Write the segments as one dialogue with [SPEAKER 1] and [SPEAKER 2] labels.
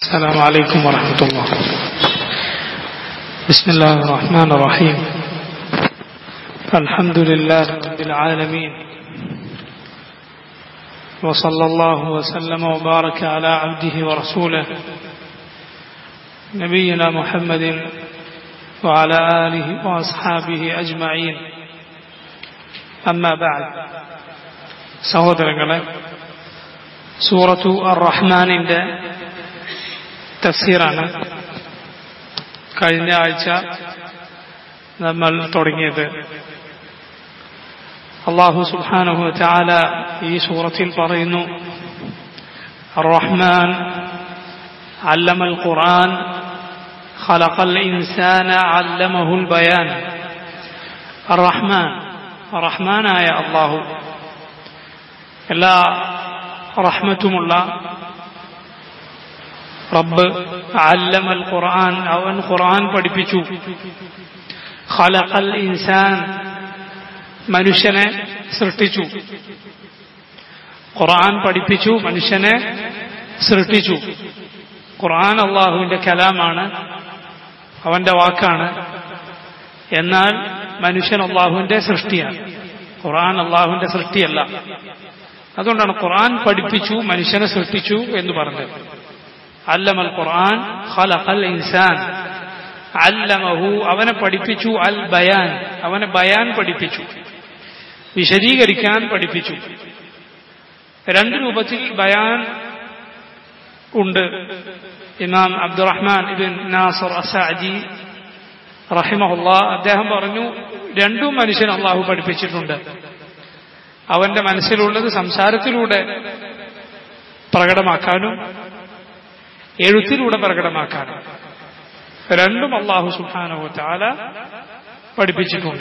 [SPEAKER 1] السلام عليكم ورحمة الله بسم الله الرحمن الرحيم الحمد لله رب العالمين وصلى الله وسلم وبارك على عبده ورسوله نبينا محمد وعلى آله وأصحابه أجمعين أما بعد സഹോദരങ്ങളെ സൂറത്തു അർ റഹ്മാനിന്റെ തഫ്സീറാണ് കഴിഞ്ഞ ആഴ്ച നമ്മൾ തുടങ്ങിയത് അള്ളാഹു സുബ്ഹാനഹു ചാല ഈ സൂറത്തിൽ പറയുന്നു റഹ്മാൻ علم القرآن خلق الإنسان علمه البيان الرحمن റഹ്മാൻ ആയ അള്ളാഹു എല്ലാ റഹ്മത്തുമുള്ള റബ്ബ് അല്ലമൽ ഖുർആൻ അവൻ ഖുർആൻ പഠിപ്പിച്ചു ഖലഖൽ ഇൻസാൻ മനുഷ്യനെ സൃഷ്ടിച്ചു ഖുർആൻ പഠിപ്പിച്ചു മനുഷ്യനെ സൃഷ്ടിച്ചു ഖുർആൻ അള്ളാഹുവിന്റെ കലാമാണ് അവന്റെ വാക്കാണ് എന്നാൽ മനുഷ്യൻ അള്ളാഹുവിന്റെ സൃഷ്ടിയാണ് ഖുർആൻ അള്ളാഹുവിന്റെ സൃഷ്ടിയല്ല അതുകൊണ്ടാണ് ഖുർആൻ പഠിപ്പിച്ചു മനുഷ്യനെ സൃഷ്ടിച്ചു എന്ന് പറഞ്ഞത് അല്ലമൽ ഖുർആൻ ഖലഖൽ ഇൻസാൻ അല്ലമഹു അവനെ പഠിപ്പിച്ചു അൽ ബയാൻ അവനെ ബയാൻ പഠിപ്പിച്ചു വിശദീകരിക്കാൻ പഠിപ്പിച്ചു രണ്ട് രൂപത്തിൽ ബയാൻ ഉണ്ട് ഇമാം അബ്ദുറഹ്മാൻ ഇബിൻ നാസർ അസാജി റഹിമഹുല്ല അദ്ദേഹം പറഞ്ഞു രണ്ടും മനുഷ്യൻ അള്ളാഹു പഠിപ്പിച്ചിട്ടുണ്ട് അവന്റെ മനസ്സിലുള്ളത് സംസാരത്തിലൂടെ പ്രകടമാക്കാനും എഴുത്തിലൂടെ പ്രകടമാക്കാനും രണ്ടും അള്ളാഹു സുഹാനോ ചാല പഠിപ്പിച്ചിട്ടുണ്ട്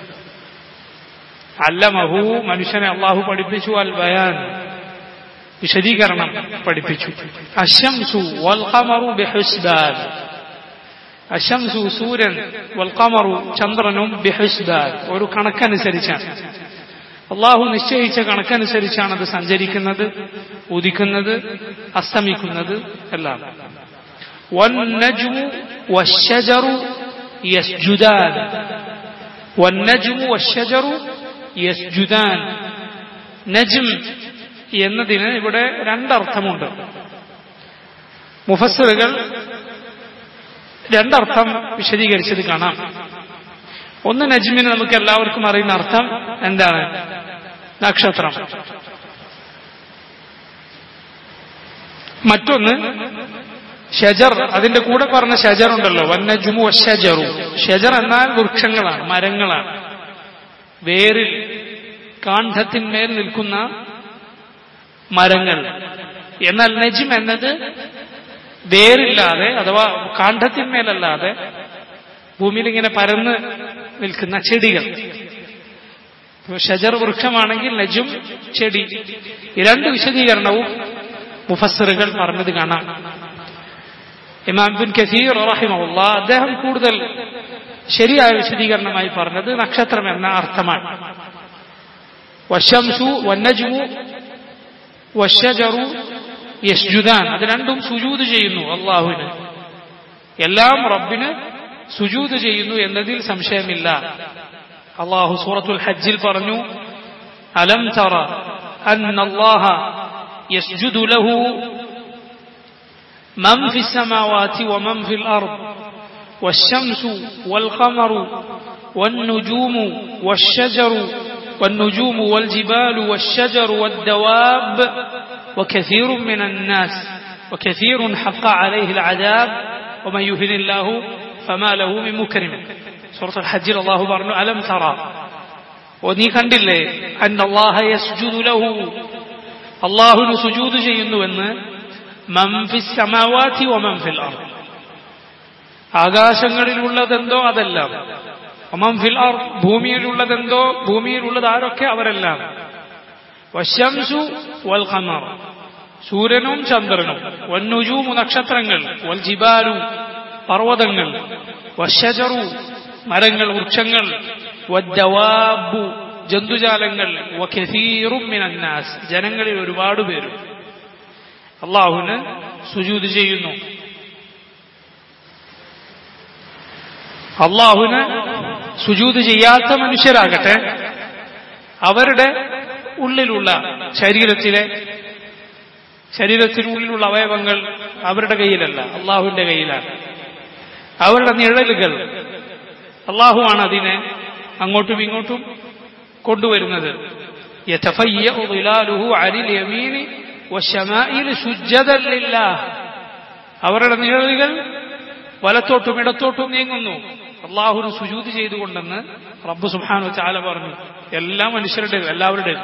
[SPEAKER 1] അല്ലമഹു മനുഷ്യനെ അള്ളാഹു പഠിപ്പിച്ചു അൽ ബയാൻ വിശദീകരണം പഠിപ്പിച്ചു അശംസു വൽ ഖമറു ബിഹുസ്ബാൻ അശംസു സൂര്യൻ വൽ ഖമറു ചന്ദ്രനും ബിഹുസ്ബാൻ ഒരു കണക്കനുസരിച്ചാണ് അള്ളാഹു നിശ്ചയിച്ച കണക്കനുസരിച്ചാണ് അത് സഞ്ചരിക്കുന്നത് ഉദിക്കുന്നത് അസ്തമിക്കുന്നത് എല്ലാം വന്നജുമു വശജറു യസ്ജുദാൻ വന്നജുമു വശജറു യസ്ജുദാൻ നജ്ം എന്നതിന് ഇവിടെ രണ്ടർത്ഥമുണ്ട് മുഫസ്സറുകൾ രണ്ടർത്ഥം വിശദീകരിച്ചത് കാണാം ഒന്ന് നജ്മിന് നമുക്ക് എല്ലാവർക്കും അറിയുന്ന അർത്ഥം എന്താണ് നക്ഷത്രം മറ്റൊന്ന് ഷജർ അതിന്റെ കൂടെ പറഞ്ഞ ഷജർ ഉണ്ടല്ലോ വന്നജുമു ഷജറു ഷജർ എന്നാൽ വൃക്ഷങ്ങളാണ് മരങ്ങളാണ് വേരിൽ കാണ്ഡത്തിന്മേൽ നിൽക്കുന്ന മരങ്ങൾ എന്നാൽ നജ്ം എന്നത് വേരില്ലാതെ അഥവാ കാണ്ഡത്തിന്മേലല്ലാതെ ഭൂമിയിൽ ഇങ്ങനെ പരന്ന് നിൽക്കുന്ന ചെടികൾ ഷജർ വൃക്ഷമാണെങ്കിൽ നജും ചെടി ഈ രണ്ട് വിശദീകരണവും മുഫസറുകൾ പറഞ്ഞത് കാണാം ഇമാം ബിൻ കസീർ റഹിമഹുല്ല അദ്ദേഹം കൂടുതൽ ശരിയായ വിശദീകരണമായി പറഞ്ഞത് നക്ഷത്രം എന്ന അർത്ഥമാണ് വശംസു വന്നജുമു വശജറു യസ്ജുദാൻ അത് രണ്ടും സുജൂത് ചെയ്യുന്നു അള്ളാഹുവിന് എല്ലാം റബ്ബിന് സുജൂത് ചെയ്യുന്നു എന്നതിൽ സംശയമില്ല അള്ളാഹു സൂറത്തുൽ ഹജ്ജിൽ പറഞ്ഞു അലം തറ അന്നല്ലാഹ യസ്ജുദു ലഹു من في السماوات ومن في الأرض والشمس والقمر والنجوم والشجر والنجوم والجبال والشجر والدواب وكثير من الناس وكثير حق عليه العذاب ومن يهن الله فما له من مكرم سورة الحج الله പറഞ്ഞു ألم ترى നീ കണ്ടില്ലേ അൻ അള്ളാഹ യസ്ജുദു ലഹു അള്ളാഹുന് സുജൂദ് ചെയ്യുന്നുവെന്ന് മംഫിസ് സമാവാതി വമംഫിൽ അർദ് ആകാശങ്ങളിലുള്ളതെന്തോ അതെല്ലാം ഒമംഫിൽ അർദ് ഭൂമിയിലുള്ളതെന്തോ ഭൂമിയിലുള്ളത് ആരൊക്കെ അവരെല്ലാം വശംസു വൽ ഖമർ സൂര്യനും ചന്ദ്രനും വന്നുജൂമു നക്ഷത്രങ്ങൾ വൽ ജിബാലു പർവ്വതങ്ങൾ വശജറു മരങ്ങൾ വൃക്ഷങ്ങൾ വദ്ദവാബു ജന്തുജാലങ്ങൾ വഖസീറും മിനന്നാസ് ജനങ്ങളിൽ ഒരുപാട് പേരും അള്ളാഹുവിന് സുജൂത് ചെയ്യുന്നു അള്ളാഹുവിന് സുജൂത് ചെയ്യാത്ത മനുഷ്യരാകട്ടെ അവരുടെ ഉള്ളിലുള്ള ശരീരത്തിലെ ശരീരത്തിനുള്ളിലുള്ള അവയവങ്ങൾ അവരുടെ കയ്യിലല്ല അള്ളാഹുവിന്റെ കയ്യിലാണ് അവരുടെ നിഴലുകൾ അള്ളാഹുവാണ് അതിനെ അങ്ങോട്ടും ഇങ്ങോട്ടും കൊണ്ടുവരുന്നത് يتفيأ ظلاله عن اليمين والشمائل سجدا لله അവരുടെ നിഴലുകൾ വലത്തോട്ടും ഇടത്തോട്ടും നീങ്ങുന്നു അള്ളാഹുന് സുജൂത് ചെയ്തുകൊണ്ടെന്ന് റബ്ബ് സുഹാനു ചാല പറഞ്ഞു എല്ലാ മനുഷ്യരുടെയും എല്ലാവരുടെയും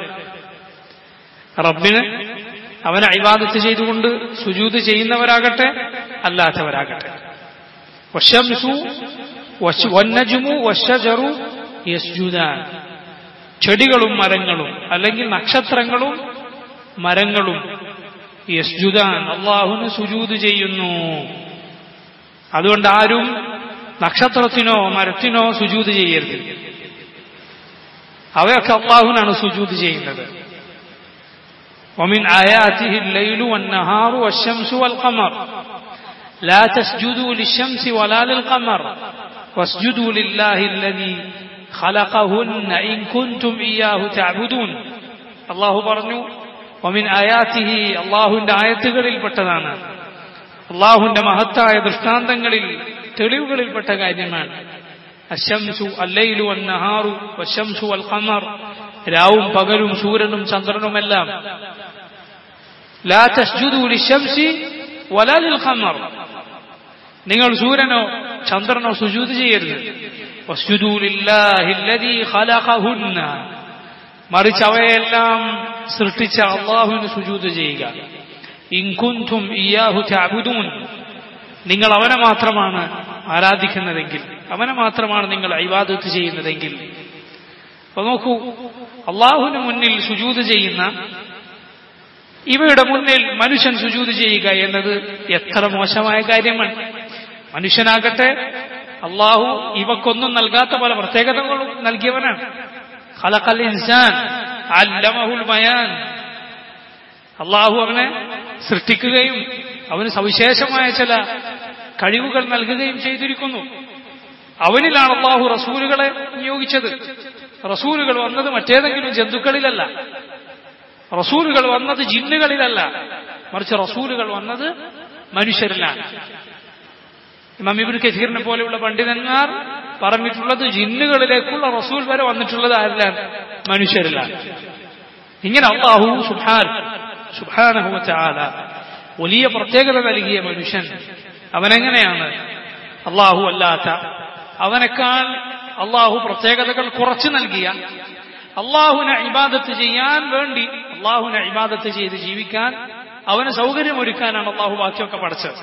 [SPEAKER 1] റബ്ബിന് അവനെ അഭിവാദത്ത് ചെയ്തുകൊണ്ട് സുജൂത് ചെയ്യുന്നവരാകട്ടെ അല്ലാത്തവരാകട്ടെ വശംസു വന്നജുമു വശജറു യസ്ജുദാൻ ചെടികളും മരങ്ങളും അല്ലെങ്കിൽ നക്ഷത്രങ്ങളും മരങ്ങളും യസ്ജുദാൻ അള്ളാഹുന് സുജൂത് ചെയ്യുന്നു അതുകൊണ്ട് ആരും നക്ഷത്രത്തിനോ മരത്തിനോ സുജൂത് ചെയ്യരുത് അവയൊക്കെ അള്ളാഹുനാണ് സുജൂത് ചെയ്യുന്നത് ومن آياته الليل والنهار والشمس والقمر لا تسجدوا للشمس ولا للقمر واسجدوا لله الذي خلقهن إن كنتم إياه تعبدون الله പറഞ്ഞു ومن آياته അള്ളാഹുവിന്റെ ആയത്തുകളിൽ പെട്ടതാണ് അള്ളാഹുവിന്റെ മഹത്തായ ദൃഷ്ടാന്തങ്ങളിൽ തെളിവുകളിൽപ്പെട്ട കാര്യമാണ് അശംസു അല്ലയിലു അന്നഹാറു വശംസു അൽ ഖമർ രാവും പകലും സൂര്യനും ചന്ദ്രനുമെല്ലാം ലാ തസ്ജുദു ലിശംസി വലാ ലിൽ ഖമർ നിങ്ങൾ സൂര്യനോ ചന്ദ്രനോ സുജൂദ് ചെയ്യരുത് വസ്ജുദു ലില്ലാഹി അല്ലദീ ഖലഖഹുന്ന മറിച്ച് അവയെല്ലാം സൃഷ്ടിച്ച അള്ളാഹുവിന് സുജൂദ് ചെയ്യുക ഇൻകുന്തും ഇയാഹു തഅബുദൂൻ നിങ്ങൾ അവനെ മാത്രമാണ് ആരാധിക്കുന്നതെങ്കിൽ അവനെ മാത്രമാണ് നിങ്ങൾ ഇബാദത്ത് ചെയ്യുന്നതെങ്കിൽ അപ്പൊ നോക്കൂ അള്ളാഹുവിന് മുന്നിൽ സുജൂത് ചെയ്യുന്ന ഇവയുടെ മുന്നിൽ മനുഷ്യൻ സുജൂത് ചെയ്യുക എന്നത് എത്ര മോശമായ കാര്യമാണ് മനുഷ്യനാകട്ടെ അള്ളാഹു ഇവക്കൊന്നും നൽകാത്ത പല പ്രത്യേകതകളും നൽകിയവനാണ് ഖലഖൽ ഇൻസാൻ അല്ലമഹുൽ ബയാൻ അള്ളാഹു അവനെ സൃഷ്ടിക്കുകയും അവന് സവിശേഷമായ ചില കഴിവുകൾ നൽകുകയും ചെയ്തിരിക്കുന്നു അവനിലാണ് അള്ളാഹു റസൂലുകളെ നിയോഗിച്ചത് റസൂലുകൾ വന്നത് മറ്റേതെങ്കിലും ജന്തുക്കളിലല്ല റസൂലുകൾ വന്നത് ജിന്നുകളിലല്ല മറിച്ച് റസൂലുകൾ വന്നത് മനുഷ്യരിലാണ് ഇമാം ഇബ്നു കസീറിനെ പോലെയുള്ള പണ്ഡിതന്മാർ പറഞ്ഞിട്ടുള്ളത് ജിന്നുകളിലേക്കുള്ള റസൂൽ വരെ വന്നിട്ടുള്ളത് ആരിലാണ് മനുഷ്യരിലാണ് ഇങ്ങനെ അള്ളാഹു സുഹാൻ സുഹാനഹുല വലിയ പ്രത്യേകത നൽകിയ മനുഷ്യൻ അവനെങ്ങനെയാണ് അള്ളാഹു അല്ലാത്ത അവനേക്കാൾ അള്ളാഹു പ്രത്യേകതകൾ കുറച്ചു നൽകിയ അള്ളാഹുനെ ഇബാദത്ത് ചെയ്യാൻ വേണ്ടി അള്ളാഹുനെ ഇബാദത്ത് ചെയ്ത് ജീവിക്കാൻ അവന് സൗകര്യമൊരുക്കാനാണ് അള്ളാഹു ബാക്കിയൊക്കെ പഠിച്ചത്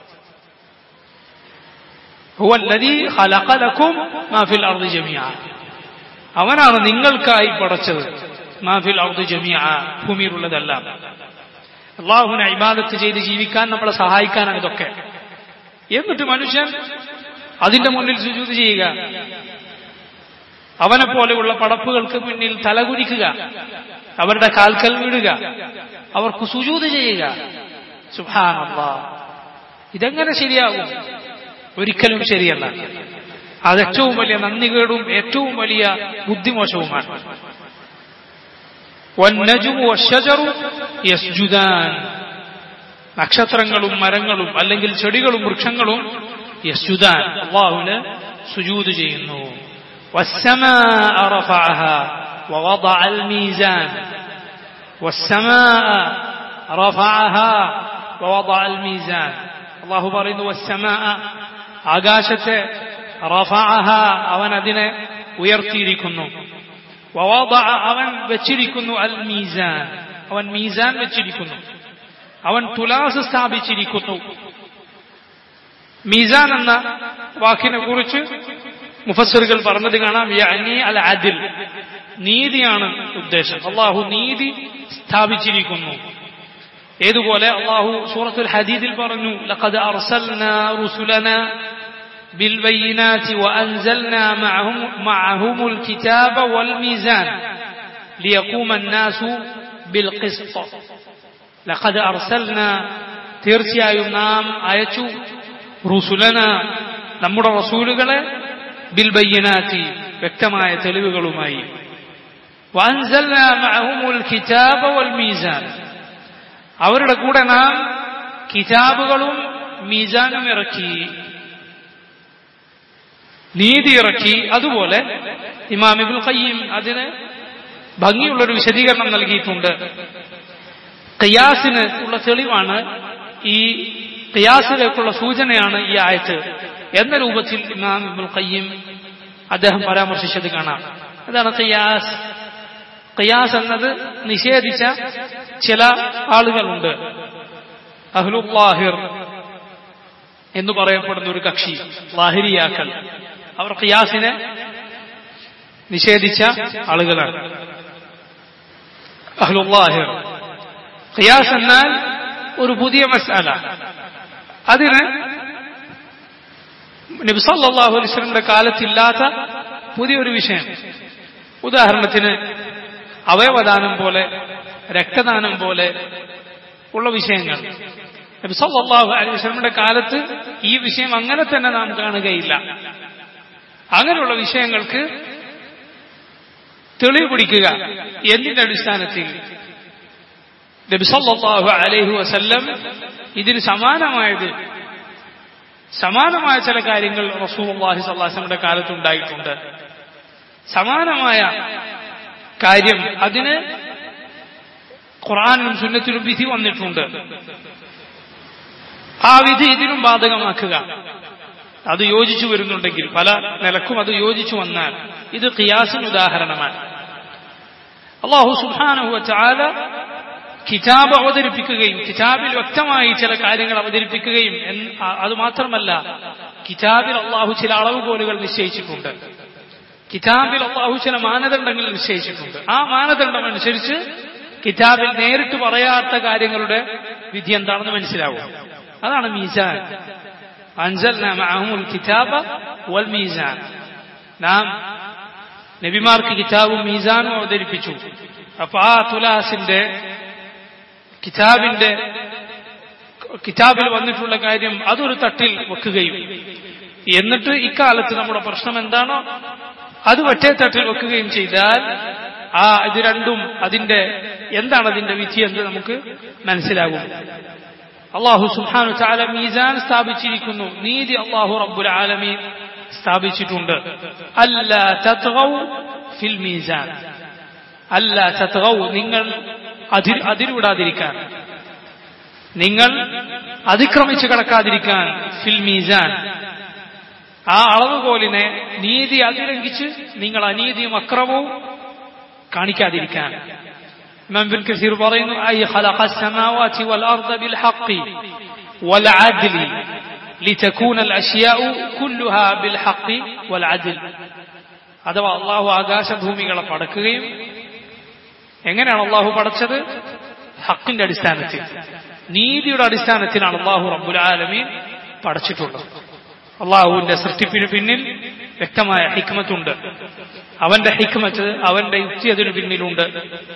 [SPEAKER 1] അവനാണ് നിങ്ങൾക്കായി പടച്ചത് മാഫിൽ അർദ് ജമിയ ഭൂമിയിലുള്ളതെല്ലാം അള്ളാഹുവിനെ ഇബാദത്ത് ചെയ്ത് ജീവിക്കാൻ നമ്മളെ സഹായിക്കാനാണ് ഇതൊക്കെ എന്നിട്ട് മനുഷ്യൻ അതിന്റെ മുന്നിൽ സുജൂത് ചെയ്യുക അവനെ പോലെയുള്ള പടപ്പുകൾക്ക് മുന്നിൽ തലകുനിക്കുക അവരുടെ കാൽക്കൽ വീടുക അവർക്ക് സുജൂത് ചെയ്യുക സുഹാനല്ലാ ഇതെങ്ങനെ ശരിയാകും ഒരിക്കലും ശരിയല്ല അത് ഏറ്റവും വലിയ നന്ദികേടും ഏറ്റവും വലിയ ബുദ്ധിമോശവുമാണ് നക്ഷത്രങ്ങളും മരങ്ങളും അല്ലെങ്കിൽ ചെടികളും വൃക്ഷങ്ങളും യസ്ജുദാൻ അള്ളാഹുവിന് സുജൂത് ചെയ്യുന്നു والسماء رفعها ووضع الميزان والسماء رفعها ووضع الميزان الله പറയുന്നു والسماء ആകാശത്തെ റഫഅഹ അവൻ അതിനെ ഉയർത്തിയിരിക്കുന്നു വവضع അവൻ വെച്ചിരിക്കുന്നു അൽ മീസാൻ അവൻ മീസാൻ വെച്ചിരിക്കുന്നു അവൻ തുലാസ് സ്ഥാപിച്ചിരിക്കുന്നു മീസാൻ എന്ന വാക്കിനെ കുറിച്ച് മുഫസറുകൾ പറഞ്ഞത് കാണാം യഅനി അൽ അദിൽ നീതിയാണ് ഉദ്ദേശം അള്ളാഹു നീതി സ്ഥാപിച്ചിരിക്കുന്നു ഏതുപോലെ അള്ളാഹു സൂറത്തുൽ ഹദീദിൽ പറഞ്ഞു ലഖദ് അർസൽനാ റുസുലനാ بالبينات وأنزلنا معهم, معهم الكتاب والميزان ليقوم الناس بالقسط لقد أرسلنا തീർച്ചയായും നാം അയച്ചു റുസുലന നമ്മുടെ റസൂലുകളെ ബിൽ ബയ്യനാത്തി വ്യക്തമായ തെളിവുകളുമായി وأنزلنا معهم الكتاب والميزان അവരുടെ കൂടെ നാം കിതാബുകളും മീസാനും ഇറക്കി നീതി ഇറക്കി അതുപോലെ ഇമാം ഇബുൽ ഖയ്യിം അതിന് ഭംഗിയുള്ളൊരു വിശദീകരണം നൽകിയിട്ടുണ്ട് ഖിയാസിന് ഉള്ള തെളിവാണ് ഈ ഖിയാസിലേക്കുള്ള സൂചനയാണ് ഈ ആയത്ത് എന്ന രൂപത്തിൽ ഇമാം ഇബുൽ ഖയ്യിം അദ്ദേഹം പരാമർശിച്ചത് കാണാം അതാണ് ഖിയാസ് ഖിയാസ് എന്നത് നിഷേധിച്ച ചില ആളുകളുണ്ട് അഹ്ലുല്ലാഹിർ എന്ന് പറയപ്പെടുന്ന ഒരു കക്ഷി ലാഹിരിയാക്കൽ അവർ ഖിയാസിനെ നിഷേധിച്ച ആളുകളാണ് അഹ്ലുല്ലാഹിർ ഖിയാസ് എന്നാൽ ഒരു പുതിയ മസാല അതിന് നബിസല്ലാഹു അലൈസ്ലമിന്റെ കാലത്തില്ലാത്ത പുതിയൊരു വിഷയം ഉദാഹരണത്തിന് അവയവദാനം പോലെ രക്തദാനം പോലെ ഉള്ള വിഷയങ്ങൾ നബി സല്ലല്ലാഹു അലൈഹി വസല്ലമയുടെ കാലത്ത് ഈ വിഷയം അങ്ങനെ തന്നെ നാം കാണുകയില്ല അങ്ങനെയുള്ള വിഷയങ്ങൾക്ക് തെളിവ് പിടിക്കുക എന്തിന്റെ അടിസ്ഥാനത്തിൽ നബി സല്ലല്ലാഹു അലൈഹി വസല്ലം ഇതിന് സമാനമായത് സമാനമായ ചില കാര്യങ്ങൾ റസൂലുള്ളാഹി സ്വല്ലല്ലാഹു അലൈഹി വസല്ലമയുടെ കാലത്ത് ഉണ്ടായിട്ടുണ്ട് സമാനമായ കാര്യം അതിന് ഖുറാനിലും സുന്നത്തിലും വിധി വന്നിട്ടുണ്ട് ആ വിധി ഇതിനും ബാധകമാക്കുക അത് യോജിച്ചു വരുന്നുണ്ടെങ്കിൽ പല നിലക്കും അത് യോജിച്ചു വന്നാൽ ഇത് ഖിയാസിന് ഉദാഹരണമാണ് അള്ളാഹു സുബാനഹുവ ചാല കിതാബ് അവതരിപ്പിക്കുകയും കിതാബിൽ വ്യക്തമായി ചില കാര്യങ്ങൾ അവതരിപ്പിക്കുകയും അത് മാത്രമല്ല കിതാബിൽ അള്ളാഹു ചില അളവുകോലുകൾ നിശ്ചയിച്ചിട്ടുണ്ട് കിതാബിൽ അള്ളാഹു ചില മാനദണ്ഡങ്ങൾ നിശ്ചയിച്ചിട്ടുണ്ട് ആ മാനദണ്ഡം അനുസരിച്ച് കിതാബിൽ നേരിട്ട് പറയാത്ത കാര്യങ്ങളുടെ വിധി എന്താണെന്ന് മനസ്സിലാവും അതാണ് മീസാൻ അൻസൽന മഅഹുൽ കിതാബ വൽ മീസാൻ നാം നബിമാർക്ക് കിതാബും മീസാനും അവതരിപ്പിച്ചു അപ്പൊ ആ തുലാസിന്റെ കിതാബിന്റെ കിതാബിൽ വന്നിട്ടുള്ള കാര്യം അതൊരു തട്ടിൽ വെക്കുകയും എന്നിട്ട് ഇക്കാലത്ത് നമ്മുടെ പ്രശ്നം എന്താണോ അത് ഒറ്റേ തട്ടിൽ വെക്കുകയും ചെയ്താൽ ആ ഇത് രണ്ടും അതിന്റെ എന്താണ് അതിന്റെ വിധി എന്ന് നമുക്ക് മനസ്സിലാകും അള്ളാഹു സുഹാനു ചാല മീസാൻ സ്ഥാപിച്ചിരിക്കുന്നു നീതി അള്ളാഹു റബ്ബുൽ ആലമീൻ സ്ഥാപിച്ചിട്ടുണ്ട് അല്ല തത്വൗ ഫിൽ മീസാൻ അല്ല തത്വൗ നിങ്ങൾ അതിർ അതിരുവിടാതിരിക്കാൻ നിങ്ങൾ അതിക്രമിച്ച് കടക്കാതിരിക്കാൻ ഫിൽ മീസാൻ ആ അളവുകോലിനെ നീതി അതിലംഘിച്ച് നിങ്ങൾ അനീതിയും അക്രമവും കാണിക്കാതിരിക്കാൻ ഇമാം ബിൻ കസീർ പറയുന്നു ഐ ഖലഖ السماوات والأرض بالحق والعدل لتكون الأشياء كلها بالحق والعدل അഥവാ അള്ളാഹു ആകാശഭൂമികളെ പടക്കുകയും എങ്ങനെയാണ് അള്ളാഹു പടച്ചത് ഹക്കിന്റെ അടിസ്ഥാനത്തിൽ നീതിയുടെ അടിസ്ഥാനത്തിലാണ് അള്ളാഹു റബ്ബുൽ ആലമീൻ പടച്ചിട്ടുള്ളത് അള്ളാഹുവിന്റെ സൃഷ്ടിപ്പിന് പിന്നിൽ വ്യക്തമായ ഹിക്മത്തുണ്ട് അവന്റെ ഹിക്മത്ത് അവന്റെ യുക്തി അതിനു പിന്നിലുണ്ട്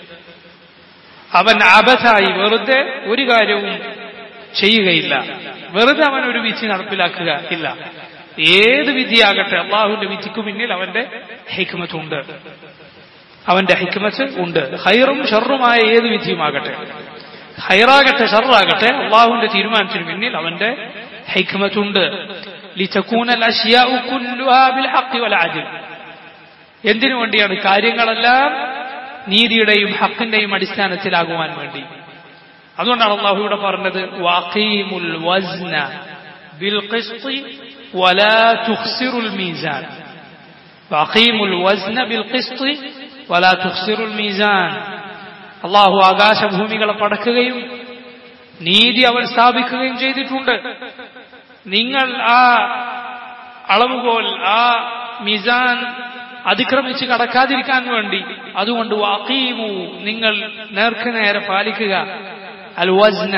[SPEAKER 1] അവൻ അബധായി വെറുതെ ഒരു കാര്യവും ചെയ്യുകയില്ല വെറുതെ അവൻ ഒരു വിധി നടപ്പിലാക്കുക ഇല്ല ഏത് വിധിയാകട്ടെ അള്ളാഹുവിന്റെ വിധിക്കു പിന്നിൽ അവന്റെ ഹിക്മത്തുണ്ട് അവന്റെ ഹിക്മത്ത് ഉണ്ട് ഹൈറും ഷറുമായ ഏത് വിധിയുമാകട്ടെ ഹൈറാകട്ടെ ഷറാകട്ടെ അള്ളാഹുവിന്റെ തീരുമാനത്തിന് പിന്നിൽ അവന്റെ ഹിക്മത്തുണ്ട് ലിതകൂന അൽഅശ്യാഉ കുല്ലുഹാ ബിൽ ഹഖ് വൽ അദ്ൽ എന്തിനു വേണ്ടിയാണ് കാര്യങ്ങളെല്ലാം നീതിയുടെയും ഹക്കിന്റെയും അടിസ്ഥാനത്തിലാകുവാൻ വേണ്ടി അതുകൊണ്ടാണ് അള്ളാഹു ഇവിടെ പറഞ്ഞത് വാഖീമുൽ വസ്ന ബിൽ ഖിസ്തി വലാ തുഖ്സിറുൽ മീസാൻ വാഖീമുൽ വസ്ന ബിൽ ഖിസ്തി വലാ തുഖ്സിറുൽ മീസാൻ അള്ളാഹു ആകാശഭൂമികളെ പടക്കുകയും നീതി അവൻ സ്ഥാപിക്കുകയും ചെയ്തിട്ടുണ്ട് നിങ്ങൾ ആ അളവുകോൽ ആ മിസാൻ അതിക്രമിച്ച് കടക്കാതിരിക്കാൻ വേണ്ടി അതുകൊണ്ട് വാക്കീമു നിങ്ങൾ നേർക്കുനേരെ പാലിക്കുക അൽ വസ്ന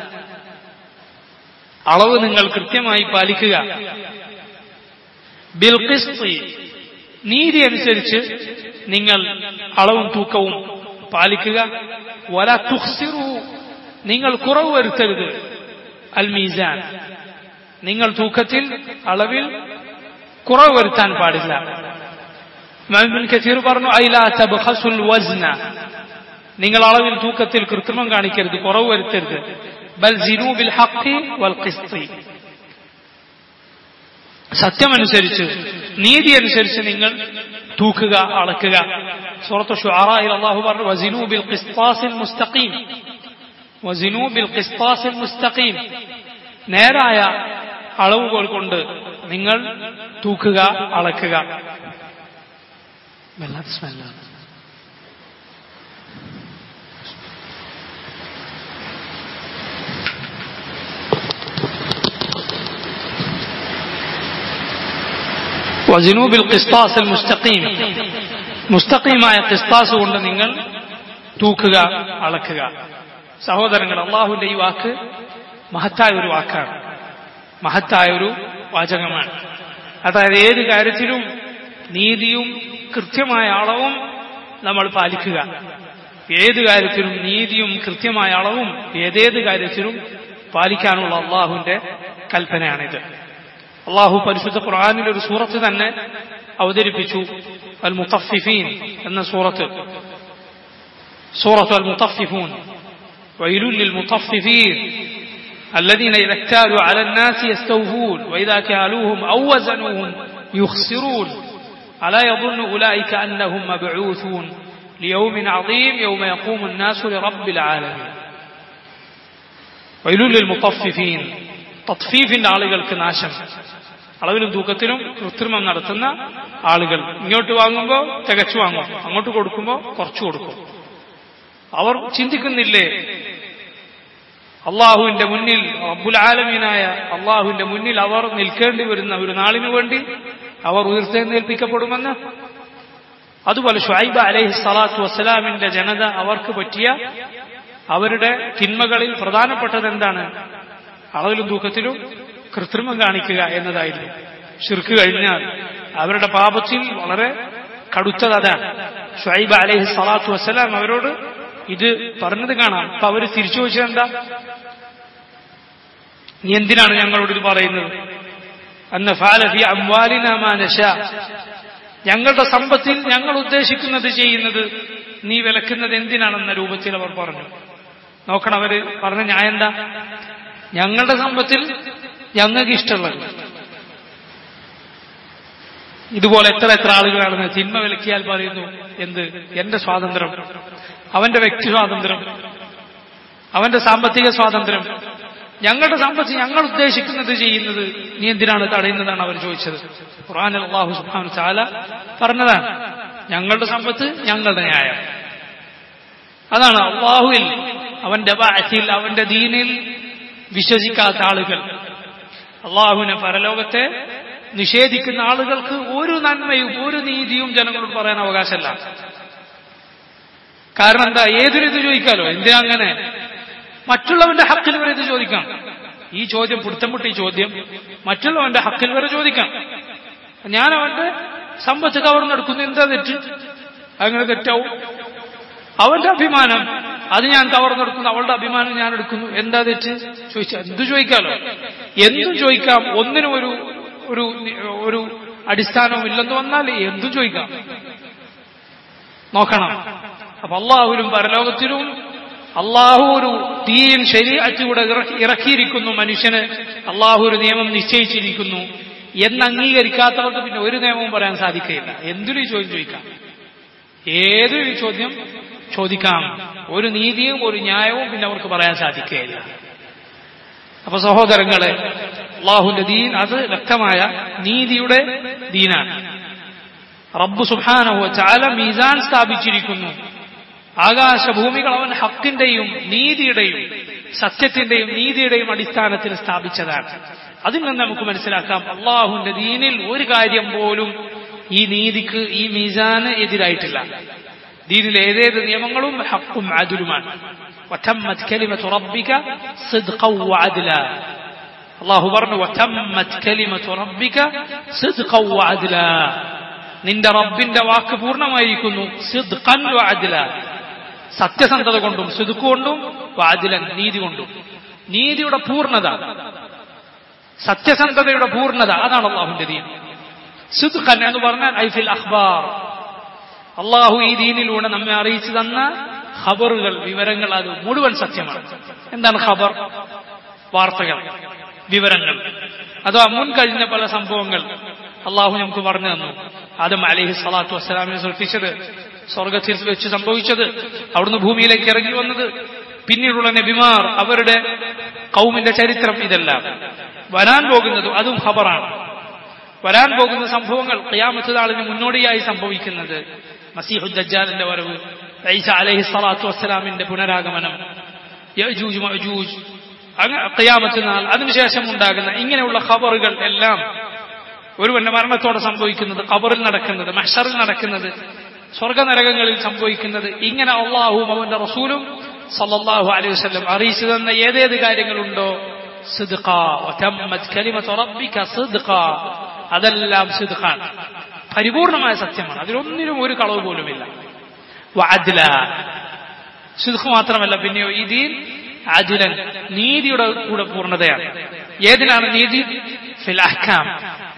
[SPEAKER 1] അളവ് നിങ്ങൾ കൃത്യമായി പാലിക്കുക ബിൽഖിസ്തി നീതി അനുസരിച്ച് നിങ്ങൾ അളവും തൂക്കവും പാലിക്കുക വല തുഹ്സിറു നിങ്ങൾ കുറവ് വരുത്തരുത് അൽ മീസാൻ നിങ്ങൾ തൂക്കത്തിൽ അളവിൽ കുറവ് വരുത്താൻ പാടില്ല കസീർ പറഞ്ഞു ഐലാ തബ്ഖസുൽ വസ്ന നിങ്ങൾ അളവിൽ തൂക്കത്തിൽ കൃത്രിമം കാണിക്കരുത് കുറവ് വരുത്തരുത് ബൽ സിനു ബിൽ ഹഖി വൽ ഖിസ്തി സത്യമനുസരിച്ച് നീതി അനുസരിച്ച് നിങ്ങൾ തൂക്കുക അളക്കുക സൂറത്ത് ഷുആറയിൽ അല്ലാഹു പറഞ്ഞു വസിനു ബിൽ ഖിസ്താസിൽ മുസ്തഖീം വസിനു ബിൽ ഖിസ്താസിൽ മുസ്തഖീം നേരായ അളവുകൾ കൊണ്ട് നിങ്ങൾ തൂക്കുക അളക്കുക വല്ലാത്ത സ്മെല്ലാണ് വജിനൂബിൽ ഖിസ്താസ് മുസ്തഖീം മുസ്തഖീമായ ഖിസ്താസ് കൊണ്ട് നിങ്ങൾ തൂക്കുക അളക്കുക സഹോദരങ്ങൾ അള്ളാഹുവിന്റെ ഈ വാക്ക് മഹത്തായ ഒരു വാക്കാണ് മഹത്തായ ഒരു വാചകമാണ് അതായത് ഏത് കാര്യത്തിലും നീതിയും കൃത്യമായ അളവും നമ്മൾ പാലിക്കുക ഏത് കാര്യത്തിലും നീതിയും കൃത്യമായ അളവും ഏതേത് കാര്യത്തിലും പാലിക്കാനുള്ള അള്ളാഹുവിന്റെ കൽപ്പനയാണിത് അള്ളാഹു പരിശുദ്ധ ഖുർആാനിൽ ഒരു സൂറത്ത് തന്നെ അവതരിപ്പിച്ചു അൽ മുത്തഫിഫീൻ എന്ന സൂറത്ത് സൂറത്ത് അൽ മുത്തഫിഫൂൻ വൈലുൽ മുത്തഫിഫീൻ الذين إذا اكتالوا على الناس يستوفون وإذا كالوهم أو وزنوهم يخسرون ألا يظن أولئك أنهم مبعوثون ليوم عظيم يوم يقوم الناس لرب العالمين ويل للمطففين തത്ഫീഫിന്റെ ആളുകൾക്ക് നാശം അളവിലും തൂക്കത്തിലും കൃത്രിമം നടത്തുന്ന ആളുകൾ ഇങ്ങോട്ട് വാങ്ങുമ്പോൾ തികച്ചു വാങ്ങും അങ്ങോട്ട് കൊടുക്കുമ്പോൾ കുറച്ചു കൊടുക്കും അവർ ചിന്തിക്കുന്നില്ലേ അള്ളാഹുവിന്റെ മുന്നിൽ അബ്ബുൽ ആലമീനായ അള്ളാഹുവിന്റെ മുന്നിൽ അവർ നിൽക്കേണ്ടി വരുന്ന ഒരു നാളിനു വേണ്ടി അവർ ഉയർത്തെഴുന്നേൽപ്പിക്കപ്പെടുമെന്ന് അതുപോലെ ഷുഐബ അലൈഹി സ്വലാത്തു വസ്സലാമിന്റെ ജനത അവർക്ക് പറ്റിയ അവരുടെ തിന്മകളിൽ പ്രധാനപ്പെട്ടത് എന്താണ് അളവിലും തൂക്കത്തിലും കൃത്രിമം കാണിക്കുക എന്നതായിരുന്നു ഷിർക്ക് കഴിഞ്ഞാൽ അവരുടെ പാപത്തിൽ വളരെ കടുത്തത് അതാണ് ഷുഐബ അലൈഹി സ്വലാത്തു വസ്സലാം അവരോട് ഇത് പറഞ്ഞത് കാണാം അപ്പൊ അവർ തിരിച്ചു ചോദിച്ചത് എന്താ നീ എന്തിനാണ് ഞങ്ങളോട് ഇത് പറയുന്നത് അന്ന ഫാലഫി അംവാലിനാമാനശ ഞങ്ങളുടെ സമ്പത്തിൽ ഞങ്ങൾ ഉദ്ദേശിക്കുന്നത് ചെയ്യുന്നത് നീ വിലക്കുന്നത് എന്തിനാണെന്ന രൂപത്തിൽ അവർ പറഞ്ഞു നോക്കണം അവര് പറഞ്ഞ ഞാൻ എന്താ ഞങ്ങളുടെ സമ്പത്തിൽ ഞങ്ങൾക്ക് ഇഷ്ടമുള്ളത് ഇതുപോലെ എത്ര എത്ര ആളുകളാണെന്ന് തിന്മ വിലക്കിയാൽ പറയുന്നു എന്ത് എന്റെ സ്വാതന്ത്ര്യം അവന്റെ വ്യക്തി സ്വാതന്ത്ര്യം അവന്റെ സാമ്പത്തിക സ്വാതന്ത്ര്യം ഞങ്ങളുടെ സമ്പത്ത് ഞങ്ങൾ ഉദ്ദേശിക്കുന്നത് ചെയ്യുന്നത് നീ എന്തിനാണ് തടയുന്നതാണ് അവർ ചോദിച്ചത് ഖുറാൻ അള്ളാഹു സുബാൻ ചാല പറഞ്ഞതാണ് ഞങ്ങളുടെ സമ്പത്ത് ഞങ്ങളുടെ ന്യായം അതാണ് അള്ളാഹുവിൽ അവന്റെ ബാറ്റിൽ അവന്റെ ദീനിൽ വിശ്വസിക്കാത്ത ആളുകൾ അള്ളാഹുവിനെ പരലോകത്തെ നിഷേധിക്കുന്ന ആളുകൾക്ക് ഒരു നന്മയും ഒരു നീതിയും ജനങ്ങളോട് പറയാൻ അവകാശമല്ല കാരണം എന്താ ഏതൊരു ഇത് ചോദിക്കാലോ എന്തിനാ അങ്ങനെ മറ്റുള്ളവന്റെ ഹക്കിൽ വരെ ഇത് ചോദിക്കാം ഈ ചോദ്യം പിടുത്തം പൊട്ടി ചോദ്യം മറ്റുള്ളവന്റെ ഹക്കിൽ വരെ ചോദിക്കാം ഞാൻ അവന്റെ സമ്പത്ത് കവർന്നെടുക്കുന്നു എന്താ തെറ്റ് അങ്ങനെ തെറ്റാവും അവന്റെ അഭിമാനം അത് ഞാൻ കവർന്നെടുക്കുന്നു അവളുടെ അഭിമാനം ഞാൻ എടുക്കുന്നു എന്താ തെറ്റ് ചോദിച്ചാൽ എന്തു ചോദിക്കാലോ എന്തും ചോദിക്കാം ഒന്നിനും ഒരു ഒരു ഒരു അടിസ്ഥാനവും ഇല്ലെന്ന് വന്നാൽ എന്തും ചോദിക്കാം നോക്കണം അപ്പൊ അള്ളാഹുലും പരലോകത്തിലും അള്ളാഹു ഒരു തീൻ ശരീരത്തിലൂടെ ഇറക്കിയിരിക്കുന്നു മനുഷ്യന് അള്ളാഹു ഒരു നിയമം നിശ്ചയിച്ചിരിക്കുന്നു എന്ന് അംഗീകരിക്കാത്തവർക്ക് പിന്നെ ഒരു നിയമവും പറയാൻ സാധിക്കുകയില്ല എന്തൊരു ചോദ്യം ചോദിക്കാം ഏതൊരു ചോദ്യം ചോദിക്കാം ഒരു നീതിയും ഒരു ന്യായവും പിന്നെ അവർക്ക് പറയാൻ സാധിക്കുകയില്ല അപ്പൊ സഹോദരങ്ങളെ അള്ളാഹുന്റെ ദീൻ അത് വ്യക്തമായ നീതിയുടെ ദീനാണ് റബ്ബു സുബാനഹു ചാല മീസാൻ സ്ഥാപിച്ചിരിക്കുന്നു ആകാശഭൂമികൾ അവൻ ഹക്കിന്റെയും നീതിയുടെയും സത്യത്തിന്റെയും നീതിയുടെയും അടിസ്ഥാനത്തിൽ സ്ഥാപിച്ചതാണ് അതിൽ നിന്ന് നമുക്ക് മനസ്സിലാക്കാം അള്ളാഹുവിന്റെ ദീനിൽ ഒരു കാര്യം പോലും ഈ നീതിക്ക് ഈ മീസാന് എതിരായിട്ടില്ല ദീനിലെ ഏതേത് നിയമങ്ങളും ഹക്കും അതിലുമാണ് وتمت كلمة ربك صدقا وعدلا الله പറഞ്ഞു وتمت كلمة ربك صدقا وعدلا നിന്റെ റബ്ബിന്റെ വാക്ക് പൂർണ്ണമായിരിക്കുന്നു സിദ്ഖൻ വഅദ്ല സത്യസന്ധത കൊണ്ടും സിദ്ഖ് കൊണ്ടും വാദിലൻ നീതി കൊണ്ടും നീതിയുടെ പൂർണ്ണത സത്യസന്ധതയുടെ പൂർണ്ണത അതാണ് അള്ളാഹുന്റെ ദീൻ സിദ്ഖൻ എന്ന് പറഞ്ഞാൽ ഐഫിൽ അഖ്ബാർ അള്ളാഹു ഈ ദീനിലൂടെ നമ്മെ അറിയിച്ചു തന്ന ഖബറുകൾ വിവരങ്ങൾ അത് മുഴുവൻ സത്യമാണ് എന്താണ് ഖബർ വാർത്തകൾ വിവരങ്ങൾ അഥവാ മുൻ കഴിഞ്ഞ പല സംഭവങ്ങൾ അള്ളാഹു നമുക്ക് പറഞ്ഞു തന്നു ആദം അലഹി സ്വലാത്തു വസ്സലാമിനെ സൃഷ്ടിച്ചത് സ്വർഗത്തിൽ വെച്ച് സംഭവിച്ചത് അവിടുന്ന് ഭൂമിയിലേക്ക് ഇറങ്ങി വന്നത് പിന്നീടുള്ള നബിമാർ അവരുടെ കൗമിന്റെ ചരിത്രം ഇതെല്ലാം വരാൻ പോകുന്നതും അതും ഖബറാണ് വരാൻ പോകുന്ന സംഭവങ്ങൾ ഖിയാമത്ത് നാളിന് മുന്നോടിയായി സംഭവിക്കുന്നത് മസീഹു ദജ്ജാലിന്റെ വരവ് ഐസ അലൈഹി സ്വലാത്തു വസ്സലാമിന്റെ പുനരാഗമനം യജൂജ് മഅജൂജ് അങ്ങനെ ഖിയാമത്ത് നാൾ അതിനുശേഷം ഉണ്ടാകുന്ന ഇങ്ങനെയുള്ള ഖബറുകൾ എല്ലാം ഒരുവന്റെ മരണത്തോടെ സംഭവിക്കുന്നത് ഖബറിൽ നടക്കുന്നത് മഹ്ഷറിൽ നടക്കുന്നത് സ്വർഗനരകങ്ങളിൽ സംഭവിക്കുന്നത് ഇങ്ങനെ അള്ളാഹുവും അവന്റെ റസൂലും സല്ലല്ലാഹു അലൈഹി വസല്ലം അറിയിച്ചു തന്ന ഏതേത് കാര്യങ്ങളുണ്ടോ സിദ്ഖ വതമ്മത് കലിമത്തു റബ്ബിക സിദ്ഖ അതെല്ലാം സിദ്ഖാണ് പരിപൂർണമായ സത്യമാണ് അതിലൊന്നിനും ഒരു കളവ് പോലുമില്ല വഅദ്ല സിദ്ഖ് മാത്രമല്ല പിന്നെയോ ഈ ദീൻ അജിലൻ നീതിയുടെ കൂടെ പൂർണ്ണതയാണ് ഏതിനാണ് നീതി ഫിൽ അഹ്കാം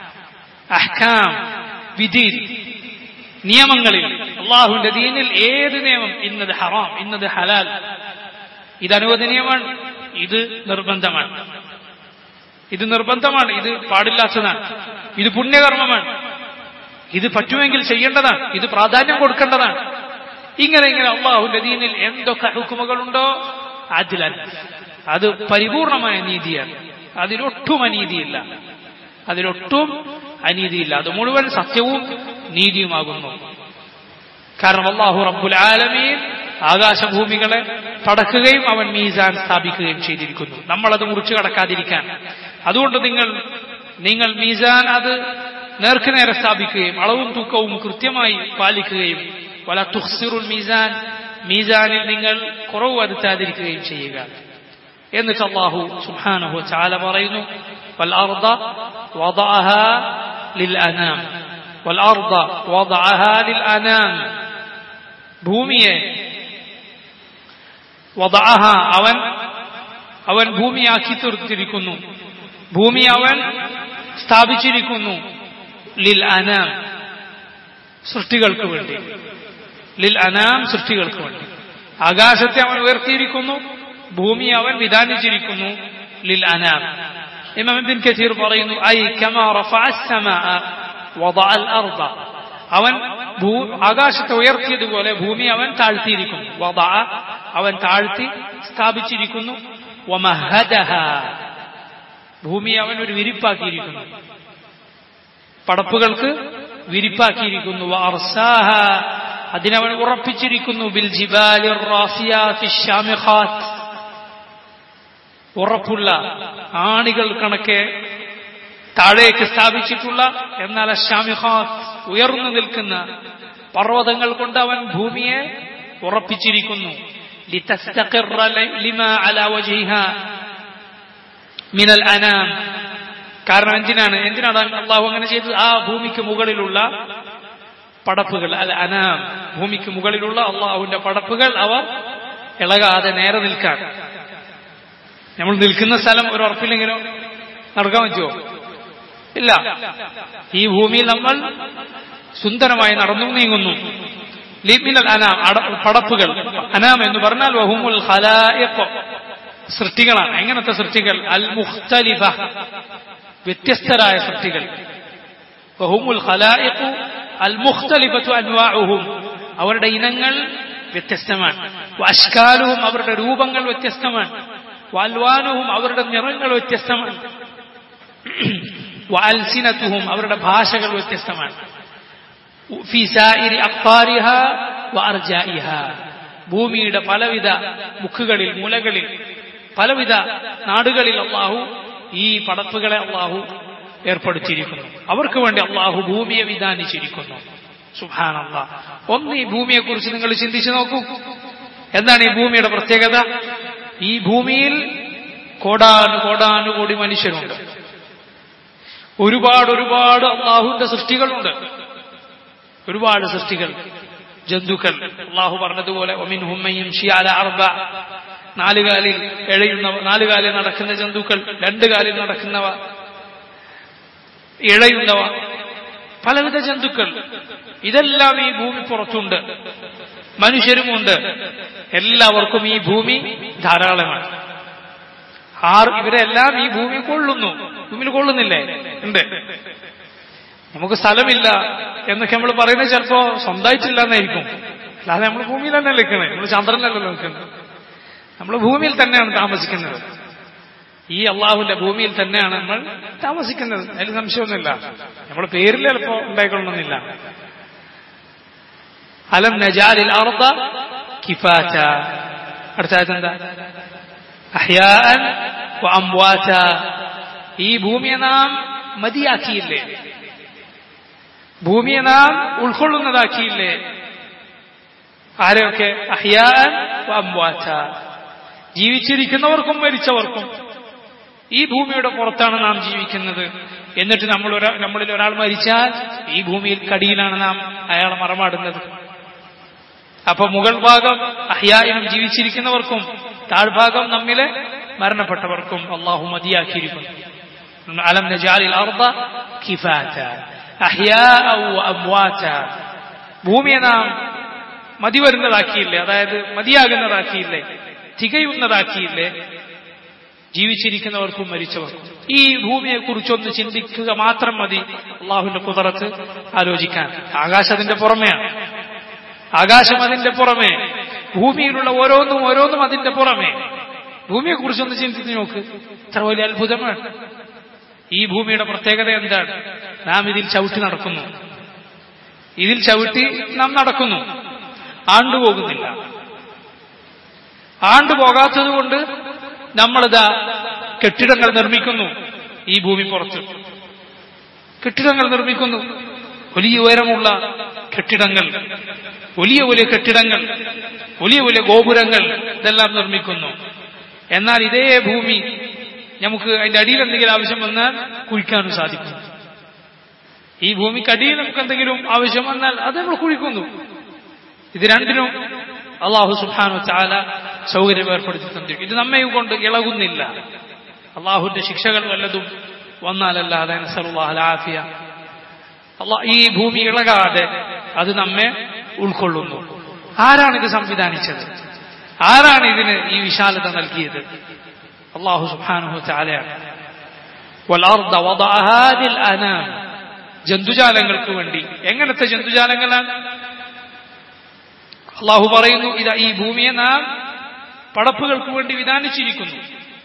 [SPEAKER 1] അഹ്കാം വിധി നിയമങ്ങളിൽ അള്ളാഹുവിന്റെ ദീനിൽ ഏത് നിയമം ഇന്നത് ഹറാം ഇന്നത് ഹലാൽ ഇത് അനുവദനീയമാണ് ഇത് നിർബന്ധമാണ് ഇത് നിർബന്ധമാണ് ഇത് പാടില്ലാത്തതാണ് ഇത് പുണ്യകർമ്മമാണ് ഇത് പറ്റുമെങ്കിൽ ചെയ്യേണ്ടതാണ് ഇത് പ്രാധാന്യം കൊടുക്കേണ്ടതാണ് ഇങ്ങനെ ഇങ്ങനെ അള്ളാഹുവിന്റെ ദീനിൽ എന്തൊക്കെ ഹുക്കുമകളുണ്ടോ അതിലൻ അത് പരിപൂർണമായ നീതിയാണ് അതിലൊട്ടും അനീതിയില്ല അതിലൊട്ടും അനീതിയില്ല അത് മുഴുവൻ സത്യവും നീതിയുമാകുന്നു കാരണം അള്ളാഹു റബ്ബുൽ ആലമീൻ ആകാശഭൂമികളെ പടക്കുകയും അവൻ മീസാൻ സ്ഥാപിക്കുകയും ചെയ്തിരിക്കുന്നു നമ്മളത് മുറിച്ചു കടക്കാതിരിക്കാൻ അതുകൊണ്ട് നിങ്ങൾ നിങ്ങൾ മീസാൻ അത് നേർക്കുനേരെ സ്ഥാപിക്കുകയും അളവും തൂക്കവും കൃത്യമായി പാലിക്കുകയും വല തുഹ്സിറുൽ മീസാൻ മീസാനിൽ നിങ്ങൾ കുറവ് വരുത്താതിരിക്കുകയും ചെയ്യുക എന്നിട്ട് അള്ളാഹു സുഹാനഹു ചാല പറയുന്നു والأرض وضعها للأنام والأرض وضعها للأنام ഭൂമിയെ വضعها അവൻ അവൻ ഭൂമിയാക്കി തീർത്തിരിക്കുന്നു ഭൂമി അവൻ സ്ഥാപിച്ചിരിക്കുന്നു ലിൽ അനാം സൃഷ്ടികൾക്ക് വേണ്ടി ലിൽ അനാം സൃഷ്ടികൾക്ക് വേണ്ടി ആകാശത്തെ അവൻ ഉയർത്തിയിരിക്കുന്നു ഭൂമി അവൻ വിധാനിച്ചിരിക്കുന്നു ലിൽ അനാം ഇമാം ഇബ്ൻ കസീർ പറയുന്നു ഐ കമാ റഫഅ السماء وضع الارض അവൻ ഭൂ ആകാശത്തെ ഉയർത്തിയതുപോലെ ഭൂമി അവൻ താഴ്ത്തിയിരിക്കുന്നു വضع അവൻ താഴ്ത്തി സ്ഥാപിച്ചിരിക്കുന്നു വമഹദഹ ഭൂമി അവൻ ഒരു വിരിപ്പാക്കിയിരിക്കുന്നു പടപ്പുകൾക്ക് വിരിപ്പാക്കിയിരിക്കുന്നു വഅർസാഹ അതിനവൻ ഉറപ്പിച്ചിരിക്കുന്നു ബിൽ ജിബാലി റാസിയാത്തി ഷാമിഖാത്ത് ഉറപ്പുള്ള ആണികൾ കണക്കെ താഴേക്ക് സ്ഥാപിച്ചിട്ടുള്ള എന്നാൽ ഷാമിഹാത്ത് ഉയർന്നു നിൽക്കുന്ന പർവ്വതങ്ങൾ കൊണ്ട് അവൻ ഭൂമിയെ ഉറപ്പിച്ചിരിക്കുന്നു മിനൽ അനാം കാരണം എന്തിനാണ് എന്തിനാണ് അള്ളാഹു അങ്ങനെ ചെയ്തത് ആ ഭൂമിക്ക് മുകളിലുള്ള പടപ്പുകൾ അൽ അനാം ഭൂമിക്ക് മുകളിലുള്ള അള്ളാഹുവിന്റെ പടപ്പുകൾ അവർ ഇളകാതെ നേരെ നിൽക്കാൻ നമ്മൾ നിൽക്കുന്ന സ്ഥലം ഒരു ഉറപ്പില്ലെങ്കിലോ നടക്കാൻ പറ്റുമോ ഇല്ല ഈ ഭൂമിയിൽ നമ്മൾ സുന്ദരമായി നടന്നു നീങ്ങുന്നു ലിമിനൽ അനാം പടപ്പുകൾ അനാം എന്ന് പറഞ്ഞാൽ വഹുമുൽ ഖലായിഖ് സൃഷ്ടികളാണ് എങ്ങനത്തെ സൃഷ്ടികൾ അൽ മുഖ്തലിഫ വ്യത്യസ്തരായ സൃഷ്ടികൾ വഹുമുൽ ഖലായിഖ് അൽ മുഖ്തലിഫത്തു അൻവാഉഹും അവരുടെ ഇനങ്ങൾ വ്യത്യസ്തമാണ് അഷ്കാലുവും അവരുടെ രൂപങ്ങൾ വ്യത്യസ്തമാണ് വാൽവാനുവും അവരുടെ നിറങ്ങൾ വ്യത്യസ്തമാണ് വാൽസിനത്തുഹും അവരുടെ ഭാഷകൾ വ്യത്യസ്തമാണ് ഭൂമിയുടെ പലവിധ മുക്കുകളിൽ മുലകളിൽ പലവിധ നാടുകളിൽ അള്ളാഹു ഈ പടപ്പുകളെ അള്ളാഹു ഏർപ്പെടുത്തിയിരിക്കുന്നു അവർക്ക് വേണ്ടി അള്ളാഹു ഭൂമിയെ വിധാനിച്ചിരിക്കുന്നു സുഹാനല്ല ഒന്ന് ഈ ഭൂമിയെക്കുറിച്ച് നിങ്ങൾ ചിന്തിച്ചു നോക്കൂ എന്താണ് ഈ ഭൂമിയുടെ പ്രത്യേകത ഈ ഭൂമിയിൽ കോടാനു കോടാനു കോടി മനുഷ്യരുണ്ട് ഒരുപാട് ഒരുപാട് അള്ളാഹുവിന്റെ സൃഷ്ടികളുണ്ട് ഒരുപാട് സൃഷ്ടികൾ ജന്തുക്കൾ അള്ളാഹു പറഞ്ഞതുപോലെ ഒമിൻ ഹുമ്മയും ഷിയാല അർബ നാലുകാലിൽ എഴയുന്നവ നാലുകാലിൽ നടക്കുന്ന ജന്തുക്കൾ രണ്ടു കാലിൽ നടക്കുന്നവ ഇഴയുന്നവ പലവിധ ജന്തുക്കൾ ഇതെല്ലാം ഈ ഭൂമി പുറത്തുണ്ട് മനുഷ്യരുമുണ്ട് എല്ലാവർക്കും ഈ ഭൂമി ധാരാളമാണ് ആർ ഇവരെല്ലാം ഈ ഭൂമി കൊള്ളുന്നു ഭൂമിയിൽ കൊള്ളുന്നില്ലേ ഉണ്ട് നമുക്ക് സ്ഥലമില്ല എന്നൊക്കെ നമ്മൾ പറയുന്നത് ചിലപ്പോ സ്വന്തമായിട്ടില്ല എന്നായിരിക്കും അല്ലാതെ നമ്മൾ ഭൂമിയിൽ തന്നെ നിൽക്കണേ നമ്മൾ ചന്ദ്രനിലല്ലോ നിൽക്കുന്നത് നമ്മൾ ഭൂമിയിൽ തന്നെയാണ് താമസിക്കുന്നത് ഈ അള്ളാഹുവിന്റെ ഭൂമിയിൽ തന്നെയാണ് നമ്മൾ താമസിക്കുന്നത് അതിൽ സംശയമൊന്നുമില്ല നമ്മുടെ പേരിൽ ചിലപ്പോ ഉണ്ടായിക്കൊള്ളണമെന്നില്ല അലം നജാലിൽ അർദ കിഫാറ്റ അടുത്ത എന്താ അഹ്യാൻ അംവാറ്റ ഈ ഭൂമിയെ നാം മതിയാക്കിയില്ലേ ഭൂമിയെ നാം ഉൾക്കൊള്ളുന്നതാക്കിയില്ലേ ആരെയൊക്കെ അഹ്യാൻ അംവാറ്റ ജീവിച്ചിരിക്കുന്നവർക്കും മരിച്ചവർക്കും ഈ ഭൂമിയുടെ പുറത്താണ് നാം ജീവിക്കുന്നത് എന്നിട്ട് നമ്മൾ നമ്മളിൽ ഒരാൾ മരിച്ചാൽ ഈ ഭൂമിയിൽ കടിയിലാണ് നാം അയാളെ മറമാടുന്നത് അപ്പൊ മുകൾ ഭാഗം അഹ്യായിനും ജീവിച്ചിരിക്കുന്നവർക്കും താഴ്ഭാഗം നമ്മിലെ മരണപ്പെട്ടവർക്കും അള്ളാഹു മതിയാക്കിയിരിക്കുന്നു അലം നജാലിൽ അർദ കിഫാറ്റ അമ്വാറ്റ ഭൂമിയെ നാം മതി വരുന്നതാക്കിയില്ലേ അതായത് മതിയാകുന്നതാക്കിയില്ലേ തികയുന്നതാക്കിയില്ലേ ജീവിച്ചിരിക്കുന്നവർക്കും മരിച്ചവർക്കും ഈ ഭൂമിയെ കുറിച്ചൊന്ന് ചിന്തിക്കുക മാത്രം മതി അള്ളാഹുവിന്റെ കുതിരത്ത് ആലോചിക്കാൻ ആകാശം അതിന്റെ പുറമെയാണ് ആകാശം അതിന്റെ പുറമെ ഭൂമിയിലുള്ള ഓരോന്നും ഓരോന്നും അതിന്റെ പുറമെ ഭൂമിയെ കുറിച്ചൊന്ന് ചിന്തിച്ച് നോക്ക് ഇത്ര വലിയ അത്ഭുതമാണ് ഈ ഭൂമിയുടെ പ്രത്യേകത എന്താണ് നാം ഇതിൽ ചവിട്ടി നടക്കുന്നു ഇതിൽ ചവിട്ടി നാം നടക്കുന്നു ആണ്ടുപോകുന്നില്ല ആണ്ടുപോകാത്തതുകൊണ്ട് നമ്മളിതാ കെട്ടിടങ്ങൾ നിർമ്മിക്കുന്നു ഈ ഭൂമി പുറത്ത് കെട്ടിടങ്ങൾ നിർമ്മിക്കുന്നു വലിയ ഉയരമുള്ള കെട്ടിടങ്ങൾ വലിയ വലിയ കെട്ടിടങ്ങൾ വലിയ വലിയ ഗോപുരങ്ങൾ ഇതെല്ലാം നിർമ്മിക്കുന്നു എന്നാൽ ഇതേ ഭൂമി നമുക്ക് അതിന്റെ അടിയിൽ എന്തെങ്കിലും ആവശ്യം വന്നാൽ കുഴിക്കാനും സാധിക്കും ഈ ഭൂമിക്കടിയിൽ നമുക്ക് എന്തെങ്കിലും ആവശ്യം വന്നാൽ അത് നമ്മൾ കുഴിക്കുന്നു ഇത് രണ്ടിനും അള്ളാഹു സുബാനു ചാല സൗകര്യം ഏർപ്പെടുത്തി തന്നിരിക്കും ഇത് നമ്മയും കൊണ്ട് ഇളകുന്നില്ല അള്ളാഹുവിന്റെ ശിക്ഷകൾ വല്ലതും വന്നാലല്ലാതെ നസറുല്ലാഹലാഫിയ അള്ളാഹ് ഈ ഭൂമി ഇളകാതെ അത് നമ്മെ ഉൾക്കൊള്ളുന്നു ആരാണ് ഇത് സംവിധാനിച്ചത് ആരാണ് ഇതിന് ഈ വിശാലത നൽകിയത് അള്ളാഹു സുബാനുഹു ചാലയാണ് ജന്തുജാലങ്ങൾക്ക് വേണ്ടി എങ്ങനത്തെ ജന്തുജാലങ്ങളാണ് അള്ളാഹു പറയുന്നു ഇതാ ഈ ഭൂമിയെ നാം പടപ്പുകൾക്ക് വേണ്ടി വിധാനിച്ചിരിക്കുന്നു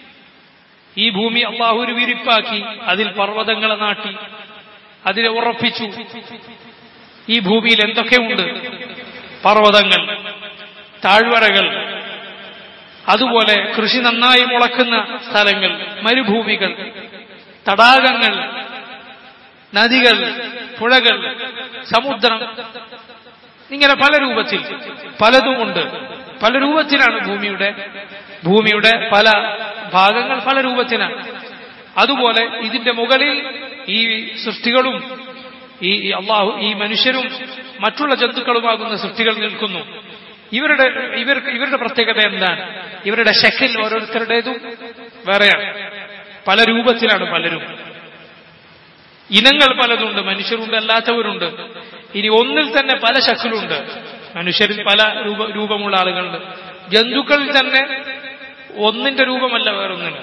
[SPEAKER 1] ഈ ഭൂമി അള്ളാഹു ഒരു വിരിപ്പാക്കി അതിൽ പർവ്വതങ്ങളെ നാട്ടി അതിനെ ഉറപ്പിച്ചു ഈ ഭൂമിയിൽ എന്തൊക്കെയുണ്ട് പർവ്വതങ്ങൾ താഴ്വരകൾ അതുപോലെ കൃഷി നന്നായി മുളക്കുന്ന സ്ഥലങ്ങൾ മരുഭൂമികൾ തടാകങ്ങൾ നദികൾ പുഴകൾ സമുദ്രം ഇങ്ങനെ പല രൂപത്തിൽ പലതുമുണ്ട് പല രൂപത്തിലാണ് ഭൂമിയുടെ ഭൂമിയുടെ പല ഭാഗങ്ങൾ പല രൂപത്തിലാണ് അതുപോലെ ഇതിന്റെ മുകളിൽ ഈ സൃഷ്ടികളും ഈ അള്ളാഹു ഈ മനുഷ്യരും മറ്റുള്ള ജന്തുക്കളുമാകുന്ന സൃഷ്ടികൾ നിൽക്കുന്നു ഇവരുടെ ഇവർക്ക് ഇവരുടെ പ്രത്യേകത എന്താണ് ഇവരുടെ ശക്കിൽ ഓരോരുത്തരുടേതും വേറെയാണ് പല രൂപത്തിലാണ് പലരും ഇനങ്ങൾ പലതുണ്ട് മനുഷ്യരുണ്ട് അല്ലാത്തവരുണ്ട് ഇനി ഒന്നിൽ തന്നെ പല ശക്കിലുണ്ട് മനുഷ്യരിൽ പല രൂപ രൂപമുള്ള ആളുകളുണ്ട് ജന്തുക്കളിൽ തന്നെ ഒന്നിന്റെ രൂപമല്ല വേറൊന്നിന്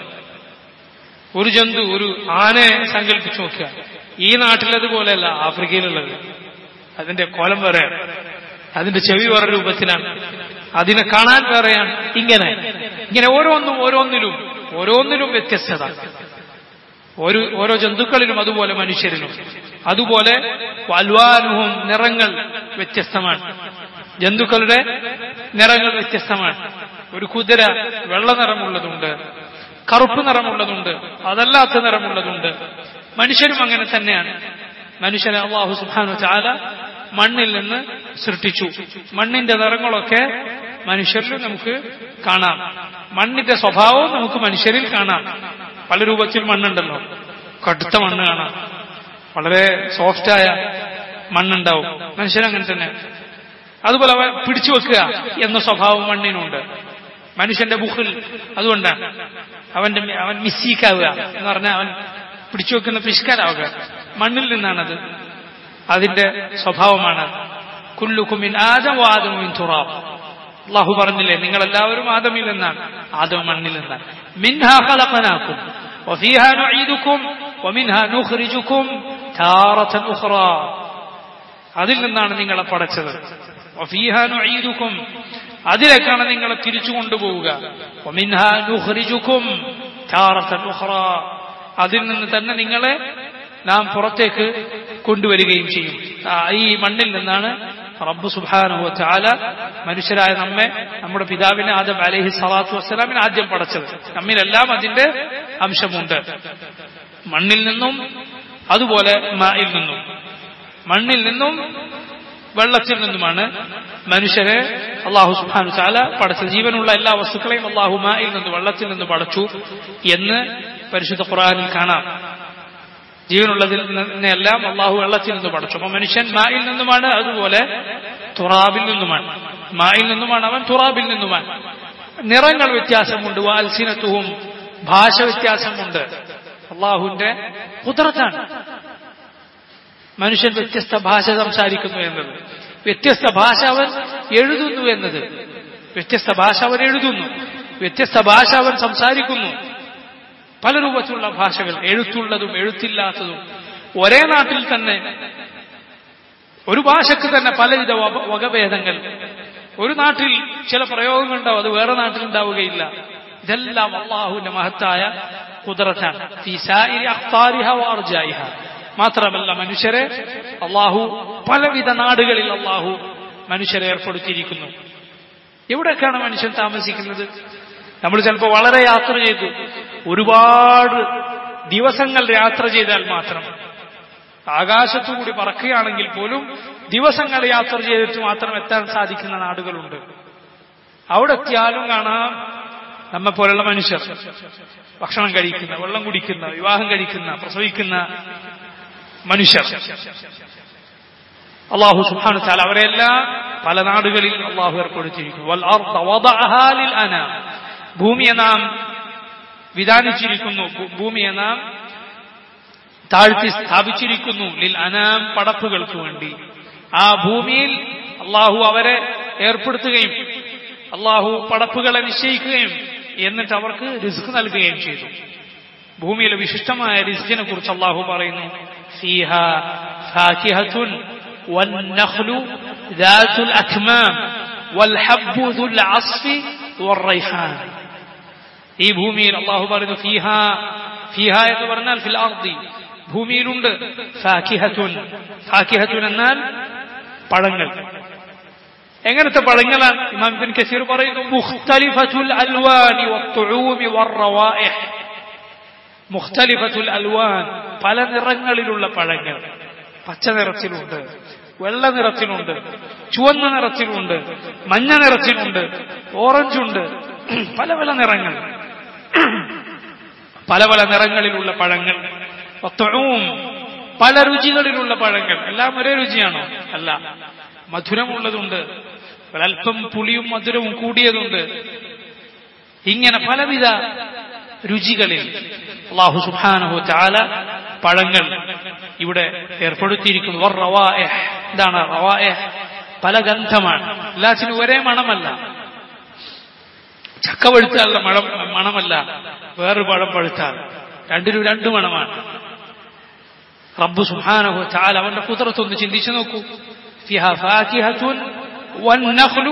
[SPEAKER 1] ഒരു ജന്തു ഒരു ആനയെ സങ്കല്പിച്ചു നോക്കുക ഈ നാട്ടിലതുപോലെയല്ല ആഫ്രിക്കയിലുള്ളത് അതിന്റെ കോലം വേറെയാണ് അതിന്റെ ചെവി വേറെ രൂപത്തിലാണ് അതിനെ കാണാൻ വേറെയാണ് ഇങ്ങനെ ഇങ്ങനെ ഓരോന്നും ഓരോന്നിലും ഓരോന്നിലും വ്യത്യസ്തത ഒരു ഓരോ ജന്തുക്കളിലും അതുപോലെ മനുഷ്യരിലും അതുപോലെ വൽവാനുഹും നിറങ്ങൾ വ്യത്യസ്തമാണ് ജന്തുക്കളുടെ നിറങ്ങൾ വ്യത്യസ്തമാണ് ഒരു കുതിര വെള്ള നിറമുള്ളതുണ്ട് കറുപ്പ് നിറമുള്ളതുണ്ട് അതല്ലാത്ത നിറമുള്ളതുണ്ട് മനുഷ്യരും അങ്ങനെ തന്നെയാണ് മനുഷ്യനെ അള്ളാഹു സുബാനു ചാല മണ്ണിൽ നിന്ന് സൃഷ്ടിച്ചു മണ്ണിന്റെ നിറങ്ങളൊക്കെ മനുഷ്യരിൽ നമുക്ക് കാണാം മണ്ണിന്റെ സ്വഭാവവും നമുക്ക് മനുഷ്യരിൽ കാണാം പല രൂപത്തിൽ മണ്ണുണ്ടല്ലോ കടുത്ത മണ്ണ് കാണാം വളരെ സോഫ്റ്റായ മണ്ണുണ്ടാവും മനുഷ്യരങ്ങനെ തന്നെ അതുപോലെ അവ പിടിച്ചു വെക്കുക എന്ന സ്വഭാവം മണ്ണിനുണ്ട് മനുഷ്യന്റെ ബുഹിൽ അതുകൊണ്ടാണ് അവന്റെ അവൻ മിസ്സീക്കാവുക എന്ന് പറഞ്ഞാൽ അവൻ പിടിച്ചു വെക്കുന്ന പിഷ്കാരാവുക മണ്ണിൽ നിന്നാണത് അതിന്റെ സ്വഭാവമാണ് കുല്ലുക്കുമിൻ ആദം ആദമിൻ തുറാബ് അള്ളാഹു പറഞ്ഞില്ലേ നിങ്ങൾ എല്ലാവരും ആദമിൽ നിന്നാണ് ആദം മണ്ണിൽ നിന്നാണ് മിൻഹാ ഖലഖനാക്കും وفيها نعيدكم ومنها نخرجكم تارة أخرى അതിൽ നിന്നാണ് നിങ്ങളെ പടച്ചത് وفيها نعيدكم അതിലേക്കാണ് നിങ്ങളെ തിരിച്ചു കൊണ്ടുപോവുക ومنها نخرجكم تارة أخرى അതിൽ നിന്ന് തന്നെ നിങ്ങളെ നാം പുറത്തേക്ക് കൊണ്ടുവരികയും ചെയ്യും ആ, ഈ മണ്ണിൽ നിന്നാണ് റബ്ബ് സുബാനുഹു ചാല മനുഷ്യരായ നമ്മെ നമ്മുടെ പിതാവിനെ ആദം അലഹി സ്വലാത്തു വസ്സലാമിനെ ആദ്യം പടച്ചത് നമ്മിലെല്ലാം അതിന്റെ അംശമുണ്ട് മണ്ണിൽ നിന്നും അതുപോലെ മായിൽ നിന്നും മണ്ണിൽ നിന്നും വെള്ളത്തിൽ നിന്നുമാണ് മനുഷ്യരെ അള്ളാഹു സുബാനു ചാല പടച്ചത് ജീവനുള്ള എല്ലാ വസ്തുക്കളെയും അള്ളാഹു മായിൽ നിന്ന് വെള്ളത്തിൽ നിന്ന് പടച്ചു എന്ന് പരിശുദ്ധ ഖുറാനിൽ കാണാം ജീവനുള്ളതിൽ നിന്നെല്ലാം അള്ളാഹു വെള്ളത്തിൽ നിന്ന് പടച്ചു അപ്പൊ മനുഷ്യൻ മായിൽ നിന്നുമാണ് അതുപോലെ തുറാബിൽ നിന്നുമാണ് മായിൽ നിന്നുമാണ് അവൻ തുറാബിൽ നിന്നുമാണ് നിറങ്ങൾ വ്യത്യാസമുണ്ട് വാത്സിനത്വവും ഭാഷ വ്യത്യാസമുണ്ട് അള്ളാഹുവിന്റെ കുതിരത്താണ് മനുഷ്യൻ വ്യത്യസ്ത ഭാഷ സംസാരിക്കുന്നു എന്നത് വ്യത്യസ്ത ഭാഷ അവൻ എഴുതുന്നു എന്നത് വ്യത്യസ്ത ഭാഷ അവൻ എഴുതുന്നു വ്യത്യസ്ത ഭാഷ അവൻ സംസാരിക്കുന്നു പല രൂപത്തിലുള്ള ഭാഷകൾ എഴുത്തുള്ളതും എഴുത്തില്ലാത്തതും ഒരേ നാട്ടിൽ തന്നെ ഒരു ഭാഷക്ക് തന്നെ പലവിധ വക- വകഭേദങ്ങൾ ഒരു നാട്ടിൽ ചില പ്രയോഗങ്ങൾ ഉണ്ടാവും അത് വേറെ നാട്ടിൽ ഉണ്ടാവുകയില്ല ഇതെല്ലാം അള്ളാഹുവിന്റെ മഹത്തായ കുതിരത്താണ് ഫീ സായിരി അഖ്താരിഹ വാർജായിഹ. മാത്രമല്ല മനുഷ്യരെ അള്ളാഹു പലവിധ നാടുകളിൽ അള്ളാഹു മനുഷ്യരെ ഏർപ്പെടുത്തിയിരിക്കുന്നു എവിടെയൊക്കെയാണ് മനുഷ്യൻ താമസിക്കുന്നത് നമ്മൾ ചിലപ്പോൾ വളരെ യാത്ര ചെയ്തു ഒരുപാട് ദിവസങ്ങൾ യാത്ര ചെയ്താൽ മാത്രം ആകാശത്തുകൂടി പറക്കുകയാണെങ്കിൽ പോലും ദിവസങ്ങൾ യാത്ര ചെയ്തിട്ട് മാത്രം എത്താൻ സാധിക്കുന്ന നാടുകളുണ്ട് അവിടെ എത്തിയാലും കാണാം നമ്മെ പോലുള്ള മനുഷ്യർ ഭക്ഷണം കഴിക്കുന്ന വെള്ളം കുടിക്കുന്ന വിവാഹം കഴിക്കുന്ന പ്രസവിക്കുന്ന മനുഷ്യർ അള്ളാഹു സുബ്ഹാനഹു വതആല അവരെല്ലാം പല നാടുകളിൽ അള്ളാഹു ഏർപ്പെടുത്തിയിരിക്കുന്നു വൽ അർദ വദഅഹാ ലിൽ അനാം ഭൂമിയെ നാം വിധാനിച്ചിരിക്കുന്നു ഭൂ- ഭൂമിയെ നാം താഴ്ത്തി സ്ഥാപിച്ചിരിക്കുന്നു ലിൽ അനാം പടപ്പുകൾക്ക് വേണ്ടി ആ ഭൂമിയിൽ അള്ളാഹു അവരെ ഏർപ്പെടുത്തുകയും അള്ളാഹു പടപ്പുകളെ നിശ്ചയിക്കുകയും എന്നിട്ട് അവർക്ക് റിസ്ക് നൽകുകയും ചെയ്തു ഭൂമിയിലെ വിശിഷ്ടമായ റിസ്കിനെ കുറിച്ച് അള്ളാഹു പറയുന്നു ഫീഹ ഫാകിഹത്തുൻ والنخل ذات الأكمام والحب ذو العصف والريحان ഈ ഭൂമിയിൽ അള്ളാഹു പറയുന്നു ഫീഹ ഫീഹ എന്ന് പറഞ്ഞാൽ ഫിൽ അർദി ഭൂമിയിലുണ്ട് ഫാക്കിഹത്തുൻ ഫാക്കിഹത്തുൻ എന്നാൽ പഴങ്ങൾ എങ്ങനത്തെ പഴങ്ങളാണ് ഇമാം ബിൻ കസീർ പറയുന്നു മുഖ്തലിഫത്തുൽ അൽവാനി വത്തുഊമി വറവായിഹ് മുഖ്തലിഫത്തുൽ അൽവാൻ പല നിറങ്ങളിലുള്ള പഴങ്ങൾ പച്ച നിറത്തിലുണ്ട് വെള്ള നിറത്തിലുണ്ട് ചുവന്ന നിറത്തിലുണ്ട് മഞ്ഞ നിറത്തിലുണ്ട് ഓറഞ്ചുണ്ട് പല പല നിറങ്ങൾ പല പല നിറങ്ങളിലുള്ള പഴങ്ങൾ വത്തുഊം പല രുചികളിലുള്ള പഴങ്ങൾ എല്ലാം ഒരേ രുചിയാണോ അല്ല മധുരമുള്ളതുണ്ട് ഒരൽപ്പം പുളിയും മധുരവും കൂടിയതുണ്ട് ഇങ്ങനെ പലവിധ രുചികളിൽ അള്ളാഹു സുബ്ഹാനഹു ചാല പഴങ്ങൾ ഇവിടെ ഏർപ്പെടുത്തിയിരിക്കുന്നു വർ റവാഇഹ്. എന്താണ് റവാഇഹ്? പല ഗന്ധമാണ് എല്ലാത്തിനും ഒരേ മണമല്ല ചക്ക പഴുത്താലുള്ള മണം മണമല്ല വേറൊരു പഴം പഴുത്താൽ രണ്ടിനും രണ്ട് മണമാണ് റബ്ബു സുബ്ഹാനഹു ചാല അവന്റെ കുതിരത്തൊന്ന് ചിന്തിച്ചു നോക്കൂ ഫിഹ ഫാകിഹത്തുൻ വന്നഖ്ലു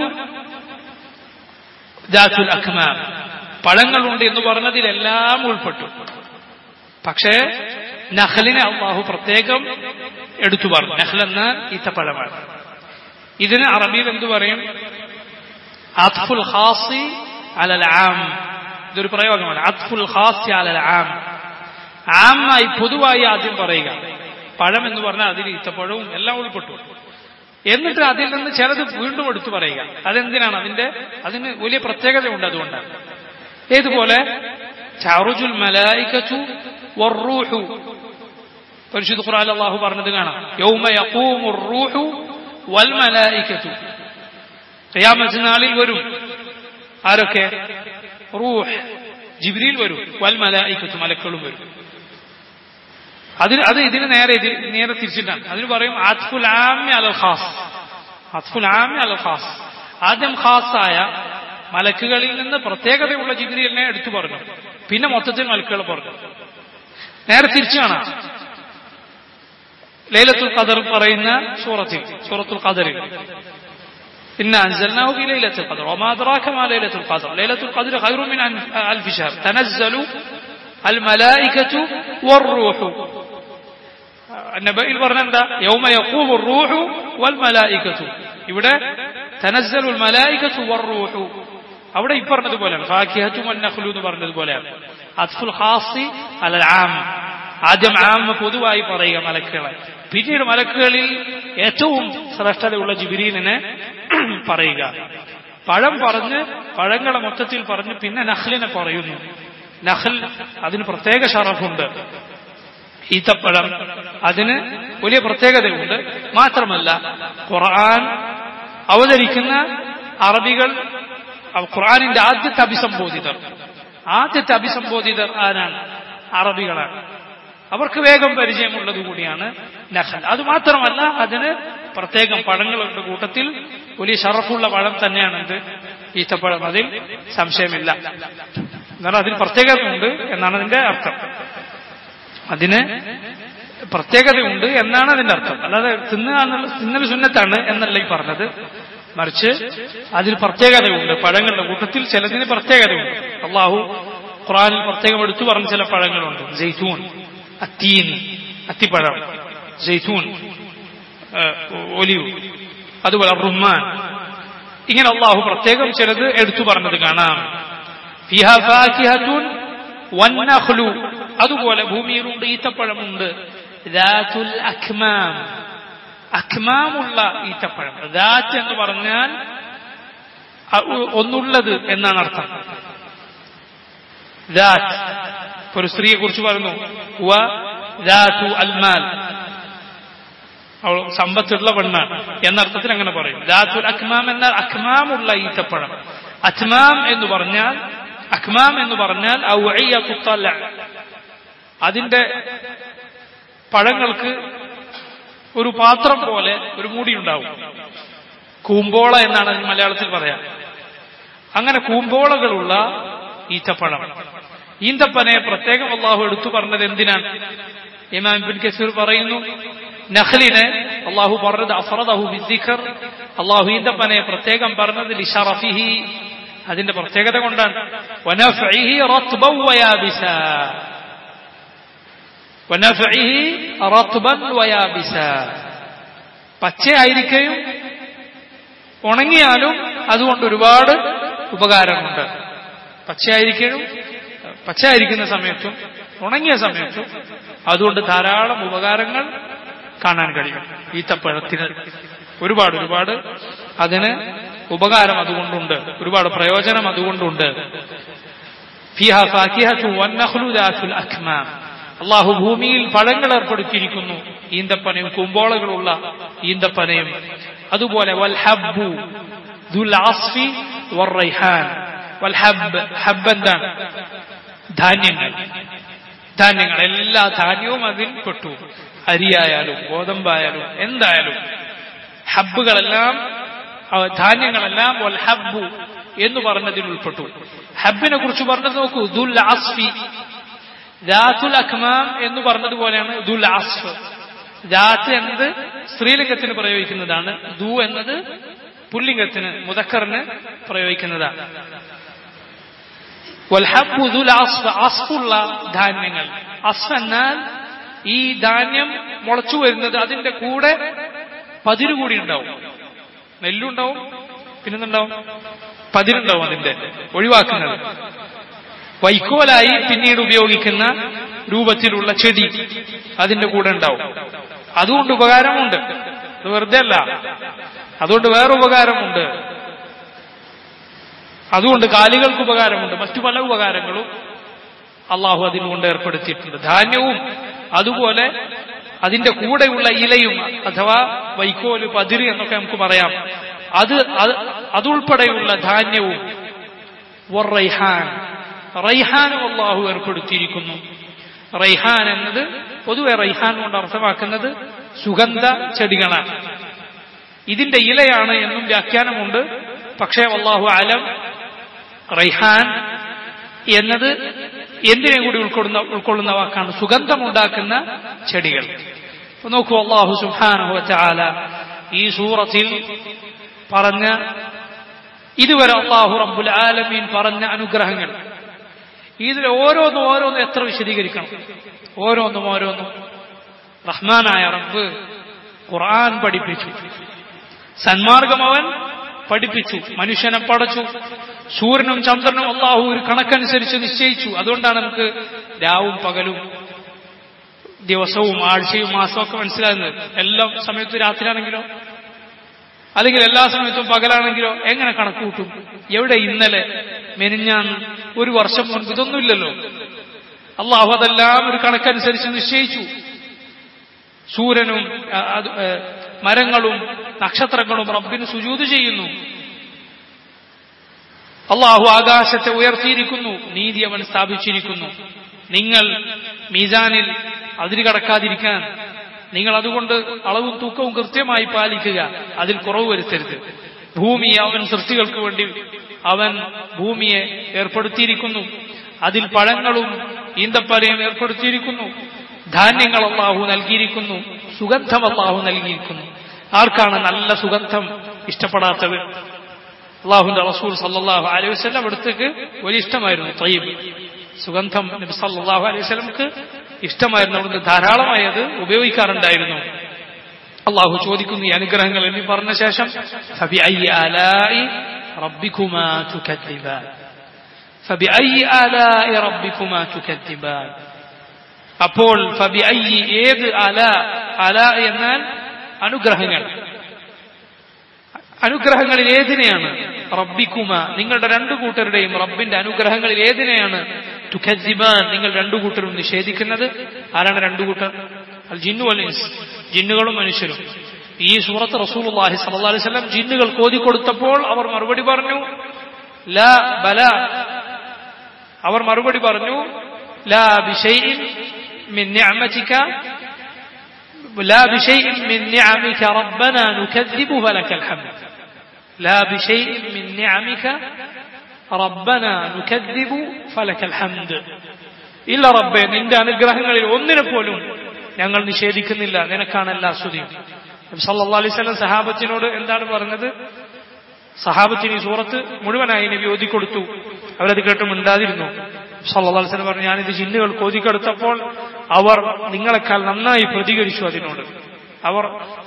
[SPEAKER 1] ദാത്തുൽ അക്മാം പഴങ്ങളുണ്ട് എന്ന് പറഞ്ഞതിലെല്ലാം ഉൾപ്പെട്ടു പക്ഷേ നഖലിനെ അള്ളാഹു പ്രത്യേകം എടുത്തു പറഞ്ഞു നഖൽ എന്ന ഈത്തപ്പഴമാണ് ഇതിന് അറബിയിൽ എന്തു പറയും അത്ഫുൽ ഖാസി അലൽ ആം ഇതൊരു പ്രയോഗമാണ് അത്ഫുൽ ഖാസി അലൽ ആം ആമായി പൊതുവായി ആദ്യം പറയുക പഴം എന്ന് പറഞ്ഞാൽ അതിൽ ഈത്തപ്പഴവും എല്ലാം ഉൾപ്പെട്ടു എന്നിട്ട് അതിൽ നിന്ന് ചിലത് വീണ്ടും എടുത്തു പറയുക അതെന്തിനാണ് അതിന്റെ അതിന് വലിയ പ്രത്യേകതയുണ്ട് അതുകൊണ്ടാണ് ഏതുപോലെ ചാറുജുൽ മലായിക്കച്ചു വറൂഹു പരിശുദ്ധ ഖുർആൻ അള്ളാഹു പറഞ്ഞത് കാണാം യൗമ യഖൂമു റൂഹു വൽ മലായിക്കത്തു ഖിയാമത്ത് നാളിൽ വരും ആരൊക്കെ റൂഹ് ജിബ്രീൽ വരും വൽ മലായിക്കത്തു മലക്കളും വരും അതിന് അത് ഇതിന് നേരെ ഇത് നേരെ തിരിച്ചിട്ടാണ് അതിന് പറയും ആത്ഫുൽ ആമി അൽ ഖാസ് ആത്ഫുൽ ആമി അൽ ഖാസ് ആദ്യം ഖാസായ മലക്കുകളിൽ നിന്ന് പ്രത്യേകതയുള്ള ജിബ്രീലിനെ എടുത്തു പറഞ്ഞു പിന്നെ മൊത്തത്തിൽ മലക്കുകൾ പറഞ്ഞു നേരെ തിരിച്ചു കാണാം ലൈലത്തുൽ ഖദർ പറയുന്ന സൂറത്തിൽ സൂറത്തുൽ ഖദറിൽ إنا أنزلناه في ليلة القدر وما أدراك ما ليلة القدر ليلة القدر خير من ألف شهر تنزل الملائكة والروح النبي പറഞ്ഞെന്താ يوم يقوم الروح والملائكة ഇവിടെ تنزل الملائكة والروح അവിടെ ഈ പറഞ്ഞതുപോലെയാണ് ഫാക്കിഹത്തും അന്നഖ്ലു എന്ന് പറഞ്ഞതുപോലെയാണ് അത്ഫുൽ ഖാസി അലൽ ആം ആദ്യം ആം പൊതുവായി പറയുക മലക്കുകളെ പിന്നീട് മലക്കുകളിൽ ഏറ്റവും ശ്രേഷ്ഠതയുള്ള ജിബിരീലിനെ പറയുക പഴം പറഞ്ഞ് പഴങ്ങളെ മൊത്തത്തിൽ പറഞ്ഞ് പിന്നെ നഹ്ലിനെ പറയുന്നു നഹൽ അതിന് പ്രത്യേക ഷറഫുണ്ട് ഈത്തപ്പഴം അതിന് വലിയ പ്രത്യേകതയുണ്ട് മാത്രമല്ല ഖുർആൻ അവതരിക്കുന്ന അറബികൾ ഖുർആാനിന്റെ ആദ്യത്തെ അഭിസംബോധിതർ ആദ്യത്തെ അഭിസംബോധിതർ ആരാണ് അറബികളാണ് അവർക്ക് വേഗം പരിചയമുള്ളത് കൂടിയാണ് നഹൽ അത് മാത്രമല്ല അതിന് പ്രത്യേകം പഴങ്ങളുടെ കൂട്ടത്തിൽ വലിയ ഷറഫുള്ള പഴം തന്നെയാണ് എന്ത് ഈത്തപ്പഴം അതിൽ സംശയമില്ല എന്നാൽ അതിന് പ്രത്യേകതയുണ്ട് എന്നാണ് അതിന്റെ അർത്ഥം അതിന് പ്രത്യേകതയുണ്ട് എന്നാണ് അതിന്റെ അർത്ഥം അല്ലാതെ തിന്നുക എന്നുള്ള തിന്നൽ സുന്നത്താണ് എന്നല്ല ഈ പറഞ്ഞത് മറിച്ച് അതിൽ പ്രത്യേകതയുണ്ട് പഴങ്ങളുടെ കൂട്ടത്തിൽ ചിലതിന് പ്രത്യേകതയുണ്ട് അള്ളാഹു ഖുറാനിൽ പ്രത്യേകം എടുത്തു പറഞ്ഞ ചില പഴങ്ങളുണ്ട് ജെയ്തൂൻ അത്തീൻ അത്തിപ്പഴം ജെയ്തൂൻ ഒലിവ് അതുപോലെ റുമാൻ ഇങ്ങനെ അള്ളാഹു പ്രത്യേകം ചിലത് എടുത്തു പറഞ്ഞത് കാണാം ഫിഹ ഫാക്കിഹത്തുൻ വന്നഖ്ലു അതുപോലെ ഭൂമിയിലുണ്ട് ഈത്തപ്പഴമുണ്ട് ദാതുൽ അഖ്മാം അഖ്മാമുള്ള ഈത്തപ്പഴം ദാറ്റ് എന്ന് പറഞ്ഞാൽ ഒന്നുള്ളത് എന്നാണ് അർത്ഥം ദാറ്റ് ഒരു സ്ത്രീയെ കുറിച്ച് പറഞ്ഞു അൽമാൽ അവൾ സമ്പത്തുള്ള പെണ്ണാണ് എന്നർത്ഥത്തിൽ അങ്ങനെ പറയും ദാത്തുൽ അഖ്മാം എന്നാൽ അഖ്മാമുള്ള ഈത്തപ്പഴം അഖ്മാം എന്ന് പറഞ്ഞാൽ അഖ്മാം എന്ന് പറഞ്ഞാൽ അതിന്റെ പഴങ്ങൾക്ക് ഒരു പാത്രം പോലെ ഒരു മൂടി ഉണ്ടാവും കൂമ്പോള എന്നാണ് അതിന് മലയാളത്തിൽ പറയാം അങ്ങനെ കൂമ്പോളകളുള്ള ഈത്തപ്പഴം ഈന്തപ്പനയെ പ്രത്യേകം അള്ളാഹു എടുത്തു പറഞ്ഞത് എന്തിനാണ് ഇമാം ബിൻ കസീർ പറയുന്നു നഖ്ലിനെ അള്ളാഹു പറഞ്ഞത് അഫറദഹു ബിദ്ദിഖർ അള്ളാഹു ഈന്തപ്പനയെ പ്രത്യേകം പറഞ്ഞത് ലിഷറഫിഹി അതിന്റെ പ്രത്യേകത കൊണ്ടാണ് വനഫഇഹി റത്ബൻ വയാബിസ വനഫഇഹി റത്ബൻ വയാബിസ പച്ചയായിരിക്കുകയും ഉണങ്ങിയാലും അതുകൊണ്ട് ഒരുപാട് ഉപകാരമുണ്ട് പച്ചയായിരിക്കുകയും പച്ചയായിരിക്കുന്ന സമയത്തും ഉണങ്ങിയ സമയത്തും അതുകൊണ്ട് ധാരാളം ഉപകാരങ്ങൾ കാണാൻ കഴിയും ഈത്തപ്പഴത്തിന് ഒരുപാട് ഒരുപാട് അതിന് ഉപകാരം അതുകൊണ്ടുണ്ട് ഒരുപാട് പ്രയോജനം അതുകൊണ്ടുണ്ട് അള്ളാഹു ഭൂമിയിൽ പഴങ്ങൾ ഏർപ്പെടുത്തിയിരിക്കുന്നു ഈന്തപ്പനയും കുമ്പോളകളുള്ള ഈന്തപ്പനയും അതുപോലെ വൽഹബ്ബു ദുൽ ആസ്ഫി വറൈഹാൻ വൽഹബ് ഹബ് എന്താണ് ധാന്യങ്ങൾ ധാന്യങ്ങൾ എല്ലാ ധാന്യവും അതിൽ പെട്ടു അരിയായാലും ഗോതമ്പായാലും എന്തായാലും ഹബ്ബുകളെല്ലാം ധാന്യങ്ങളെല്ലാം വൽ ഹബ്ബു എന്ന് പറഞ്ഞതിൽ ഉൾപ്പെട്ടു ഹബ്ബിനെ കുറിച്ച് പറഞ്ഞത് നോക്കൂ ദുൽ ആസ്ഫി ദാത്തുൽ അഖ്മാം എന്ന് പറഞ്ഞതുപോലെയാണ് ദുൽ ആസ്ഫ് ദാത്ത് എന്നത് സ്ത്രീലിംഗത്തിന് പ്രയോഗിക്കുന്നതാണ് ദു എന്നത് പുല്ലിംഗത്തിന് മുതക്കറിന് പ്രയോഗിക്കുന്നതാണ് അസ്ഫുള്ള ധാന്യങ്ങൾ അസ്ഫ് എന്നാൽ ഈ ധാന്യം മുളച്ചു വരുന്നത് അതിന്റെ കൂടെ പതിര് കൂടി ഉണ്ടാവും നെല്ലുണ്ടാവും പിന്നെന്തുണ്ടാവും പതിരുണ്ടാവും അതിന്റെ ഒഴിവാക്കുന്നത് വൈക്കോലായി പിന്നീട് ഉപയോഗിക്കുന്ന രൂപത്തിലുള്ള ചെടി അതിന്റെ കൂടെ ഉണ്ടാവും അതുകൊണ്ട് ഉപകാരമുണ്ട് അത് വെറുതെ അല്ല അതുകൊണ്ട് വേറെ ഉപകാരമുണ്ട് അതുകൊണ്ട് കാലികൾക്ക് ഉപകാരമുണ്ട് മറ്റു പല ഉപകാരങ്ങളും അള്ളാഹു അതിനുകൊണ്ട് ഏർപ്പെടുത്തിയിട്ടുണ്ട് ധാന്യവും അതുപോലെ അതിന്റെ കൂടെയുള്ള ഇലയും അഥവാ വൈക്കോല് പതിര് എന്നൊക്കെ നമുക്ക് പറയാം അത് അതുൾപ്പെടെയുള്ള ധാന്യവും റൈഹാൻ റൈഹാനും അള്ളാഹു ഏർപ്പെടുത്തിയിരിക്കുന്നു റൈഹാൻ എന്നത് പൊതുവെ റൈഹാൻ കൊണ്ട് അർത്ഥമാക്കുന്നത് സുഗന്ധ ചെടികളാണ് ഇതിന്റെ ഇലയാണ് എന്നും വ്യാഖ്യാനമുണ്ട് പക്ഷേ അള്ളാഹു ആലം റൈഹാൻ എന്നത് എന്തിനെ കൂടി ഉൾക്കൊള്ളുന്ന ഉൾക്കൊള്ളുന്ന വാക്കാണ് സുഗന്ധമുണ്ടാക്കുന്ന ചെടികൾ അപ്പൊ നോക്കൂ അള്ളാഹു സുഹാനഹു ചാല ഈ സൂറത്തിൽ പറഞ്ഞ ഇതുവരെ അള്ളാഹു റബ്ബുൽ ആലമീൻ പറഞ്ഞ അനുഗ്രഹങ്ങൾ ഇതിൽ ഓരോന്നും ഓരോന്നും എത്ര വിശദീകരിക്കണം ഓരോന്നും ഓരോന്നും റഹ്മാനായ റബ്ബ് ഖുർആൻ പഠിപ്പിച്ചു സന്മാർഗം അവൻ പഠിപ്പിച്ചു മനുഷ്യനെ പടച്ചു സൂര്യനും ചന്ദ്രനും അള്ളാഹു ഒരു കണക്കനുസരിച്ച് നിശ്ചയിച്ചു അതുകൊണ്ടാണ് നമുക്ക് രാവും പകലും ദിവസവും ആഴ്ചയും മാസവും ഒക്കെ മനസ്സിലാകുന്നത് എല്ലാ സമയത്തും രാത്രിയാണെങ്കിലോ അല്ലെങ്കിൽ എല്ലാ സമയത്തും പകലാണെങ്കിലോ എങ്ങനെ കണക്ക് കൂട്ടും എവിടെ ഇന്നലെ മെനിഞ്ഞാന്ന് ഒരു വർഷം മുൻപ് ഇതൊന്നുമില്ലല്ലോ അള്ളാഹു അതെല്ലാം ഒരു കണക്കനുസരിച്ച് നിശ്ചയിച്ചു സൂര്യനും മരങ്ങളും നക്ഷത്രങ്ങളും റബ്ബിന് സുജൂത് ചെയ്യുന്നു അള്ളാഹു ആകാശത്തെ ഉയർത്തിയിരിക്കുന്നു നീതി അവൻ സ്ഥാപിച്ചിരിക്കുന്നു നിങ്ങൾ മീസാനിൽ അതിര് കടക്കാതിരിക്കാൻ നിങ്ങൾ അതുകൊണ്ട് അളവും തൂക്കവും കൃത്യമായി പാലിക്കുക അതിൽ കുറവ് വരുത്തരുത് ഭൂമിയെ അവൻ സൃഷ്ടികൾക്ക് വേണ്ടി അവൻ ഭൂമിയെ ഏർപ്പെടുത്തിയിരിക്കുന്നു അതിൽ പഴങ്ങളും ഈന്തപ്പലയും ഏർപ്പെടുത്തിയിരിക്കുന്നു ധാന്യങ്ങൾ അള്ളാഹു നൽകിയിരിക്കുന്നു സുഗന്ധം അള്ളാഹു നൽകിയിരിക്കുന്നു ആർക്കാണ് നല്ല സുഗന്ധം ഇഷ്ടപ്പെടാത്തത് അള്ളാഹുന്റെ റസൂൽ സല്ലാഹു അലൈഹി വസ്ലം അടുത്തേക്ക് വലിയ ഇഷ്ടമായിരുന്നു തയ്യബ് സുഗന്ധം നബി സല്ലാഹു അലൈഹി വസ്ലംക്ക് ഇഷ്ടമായിരുന്നു അവിടുന്ന് ധാരാളമായി അത് ഉപയോഗിക്കാറുണ്ടായിരുന്നു അള്ളാഹു ചോദിക്കുന്നു ഈ അനുഗ്രഹങ്ങൾ എന്ന് പറഞ്ഞ ശേഷം അപ്പോൾ ഏത് അല അല എന്നാൽ അനുഗ്രഹങ്ങൾ അനുഗ്രഹങ്ങളിൽ ഏതിനെയാണ് റബ്ബിക്കുമ നിങ്ങളുടെ രണ്ടു കൂട്ടരുടെയും റബ്ബിന്റെ അനുഗ്രഹങ്ങളിൽ ഏതിനെയാണ് തുഖജിബാൻ നിങ്ങൾ രണ്ടു കൂട്ടരും നിഷേധിക്കുന്നത് ആരാണ് രണ്ടു കൂട്ടർ അൽ ജിന്നു അൽ ഇൻസ് ജിന്നുകളും മനുഷ്യരും ഈ സൂറത്ത് റസൂലുള്ളാഹി സ്വല്ലല്ലാഹി അലൈഹി വസല്ലം ജിന്നുകൾ കോതി കൊടുത്തപ്പോൾ അവർ മറുപടി പറഞ്ഞു ലാ ബല അവർ മറുപടി പറഞ്ഞു ലാ ബിഷൈഇൻ മിൻ നിഅമതിക لا بشيء من نعمك ربنا نكذب فلك الحمد لا بشيء من نعمك ربنا نكذب فلك الحمد ഇല്ല റബ്ബെ നിന്റെ അനുഗ്രഹങ്ങളിൽ ഒന്നിനെ പോലും ഞങ്ങൾ നിഷേധിക്കുന്നില്ല നിനക്കാണ് എല്ലാ സ്തുതിയും സല്ലാ അലൈഹി സ്വലം സഹാബത്തിനോട് എന്താണ് പറഞ്ഞത് സഹാബത്തിന് ഈ സൂറത്ത് മുഴുവനായി നബി ഓതിക്കൊടുത്തു അവരത് കേട്ട് മിണ്ടാതിരുന്നു സല്ലാ അലൈഹി സ്വലം പറഞ്ഞു ഞാനിത് ജിന്നുകൾ കോതിക്കെടുത്തപ്പോൾ അവർ നിങ്ങളെക്കാൾ നന്നായി പ്രതികരിച്ചു അതിനോട് അവർ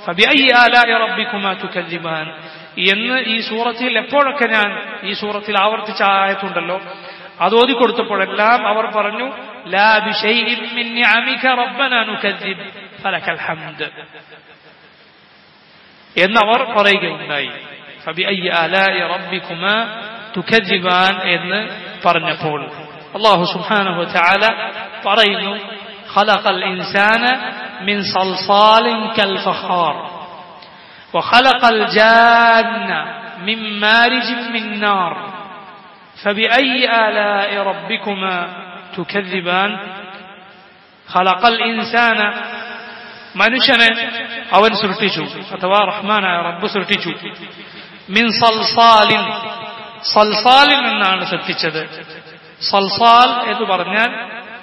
[SPEAKER 1] എന്ന് ഈ സൂറത്തിൽ എപ്പോഴൊക്കെ ഞാൻ ഈ സൂറത്തിൽ ആവർത്തിച്ച ആയത്തുണ്ടല്ലോ അത് ഓതിക്കൊടുത്തപ്പോഴെല്ലാം അവർ പറഞ്ഞു ലാ എന്നവർ പറയുകയുണ്ടായി എന്ന് പറഞ്ഞപ്പോൾ അള്ളാഹു സുബ്ഹാനഹു തആല പറയുന്നു خلق الإنسان من صلصال كالفخار وخلق الجان من مارج من نار فبأي آلاء ربكما تكذبان خلق الإنسان മനുഷ്യനെ അവൻ സൃഷ്ടിച്ചു അഥവാ റഹ്മാനായ റബ്ബ് സൃഷ്ടിച്ചു മിൻ സൽസാലിൻ സൽസാലിൽ നിന്നാണ് സൃഷ്ടിച്ചത് സൽസാൽ എന്ന് പറഞ്ഞാൽ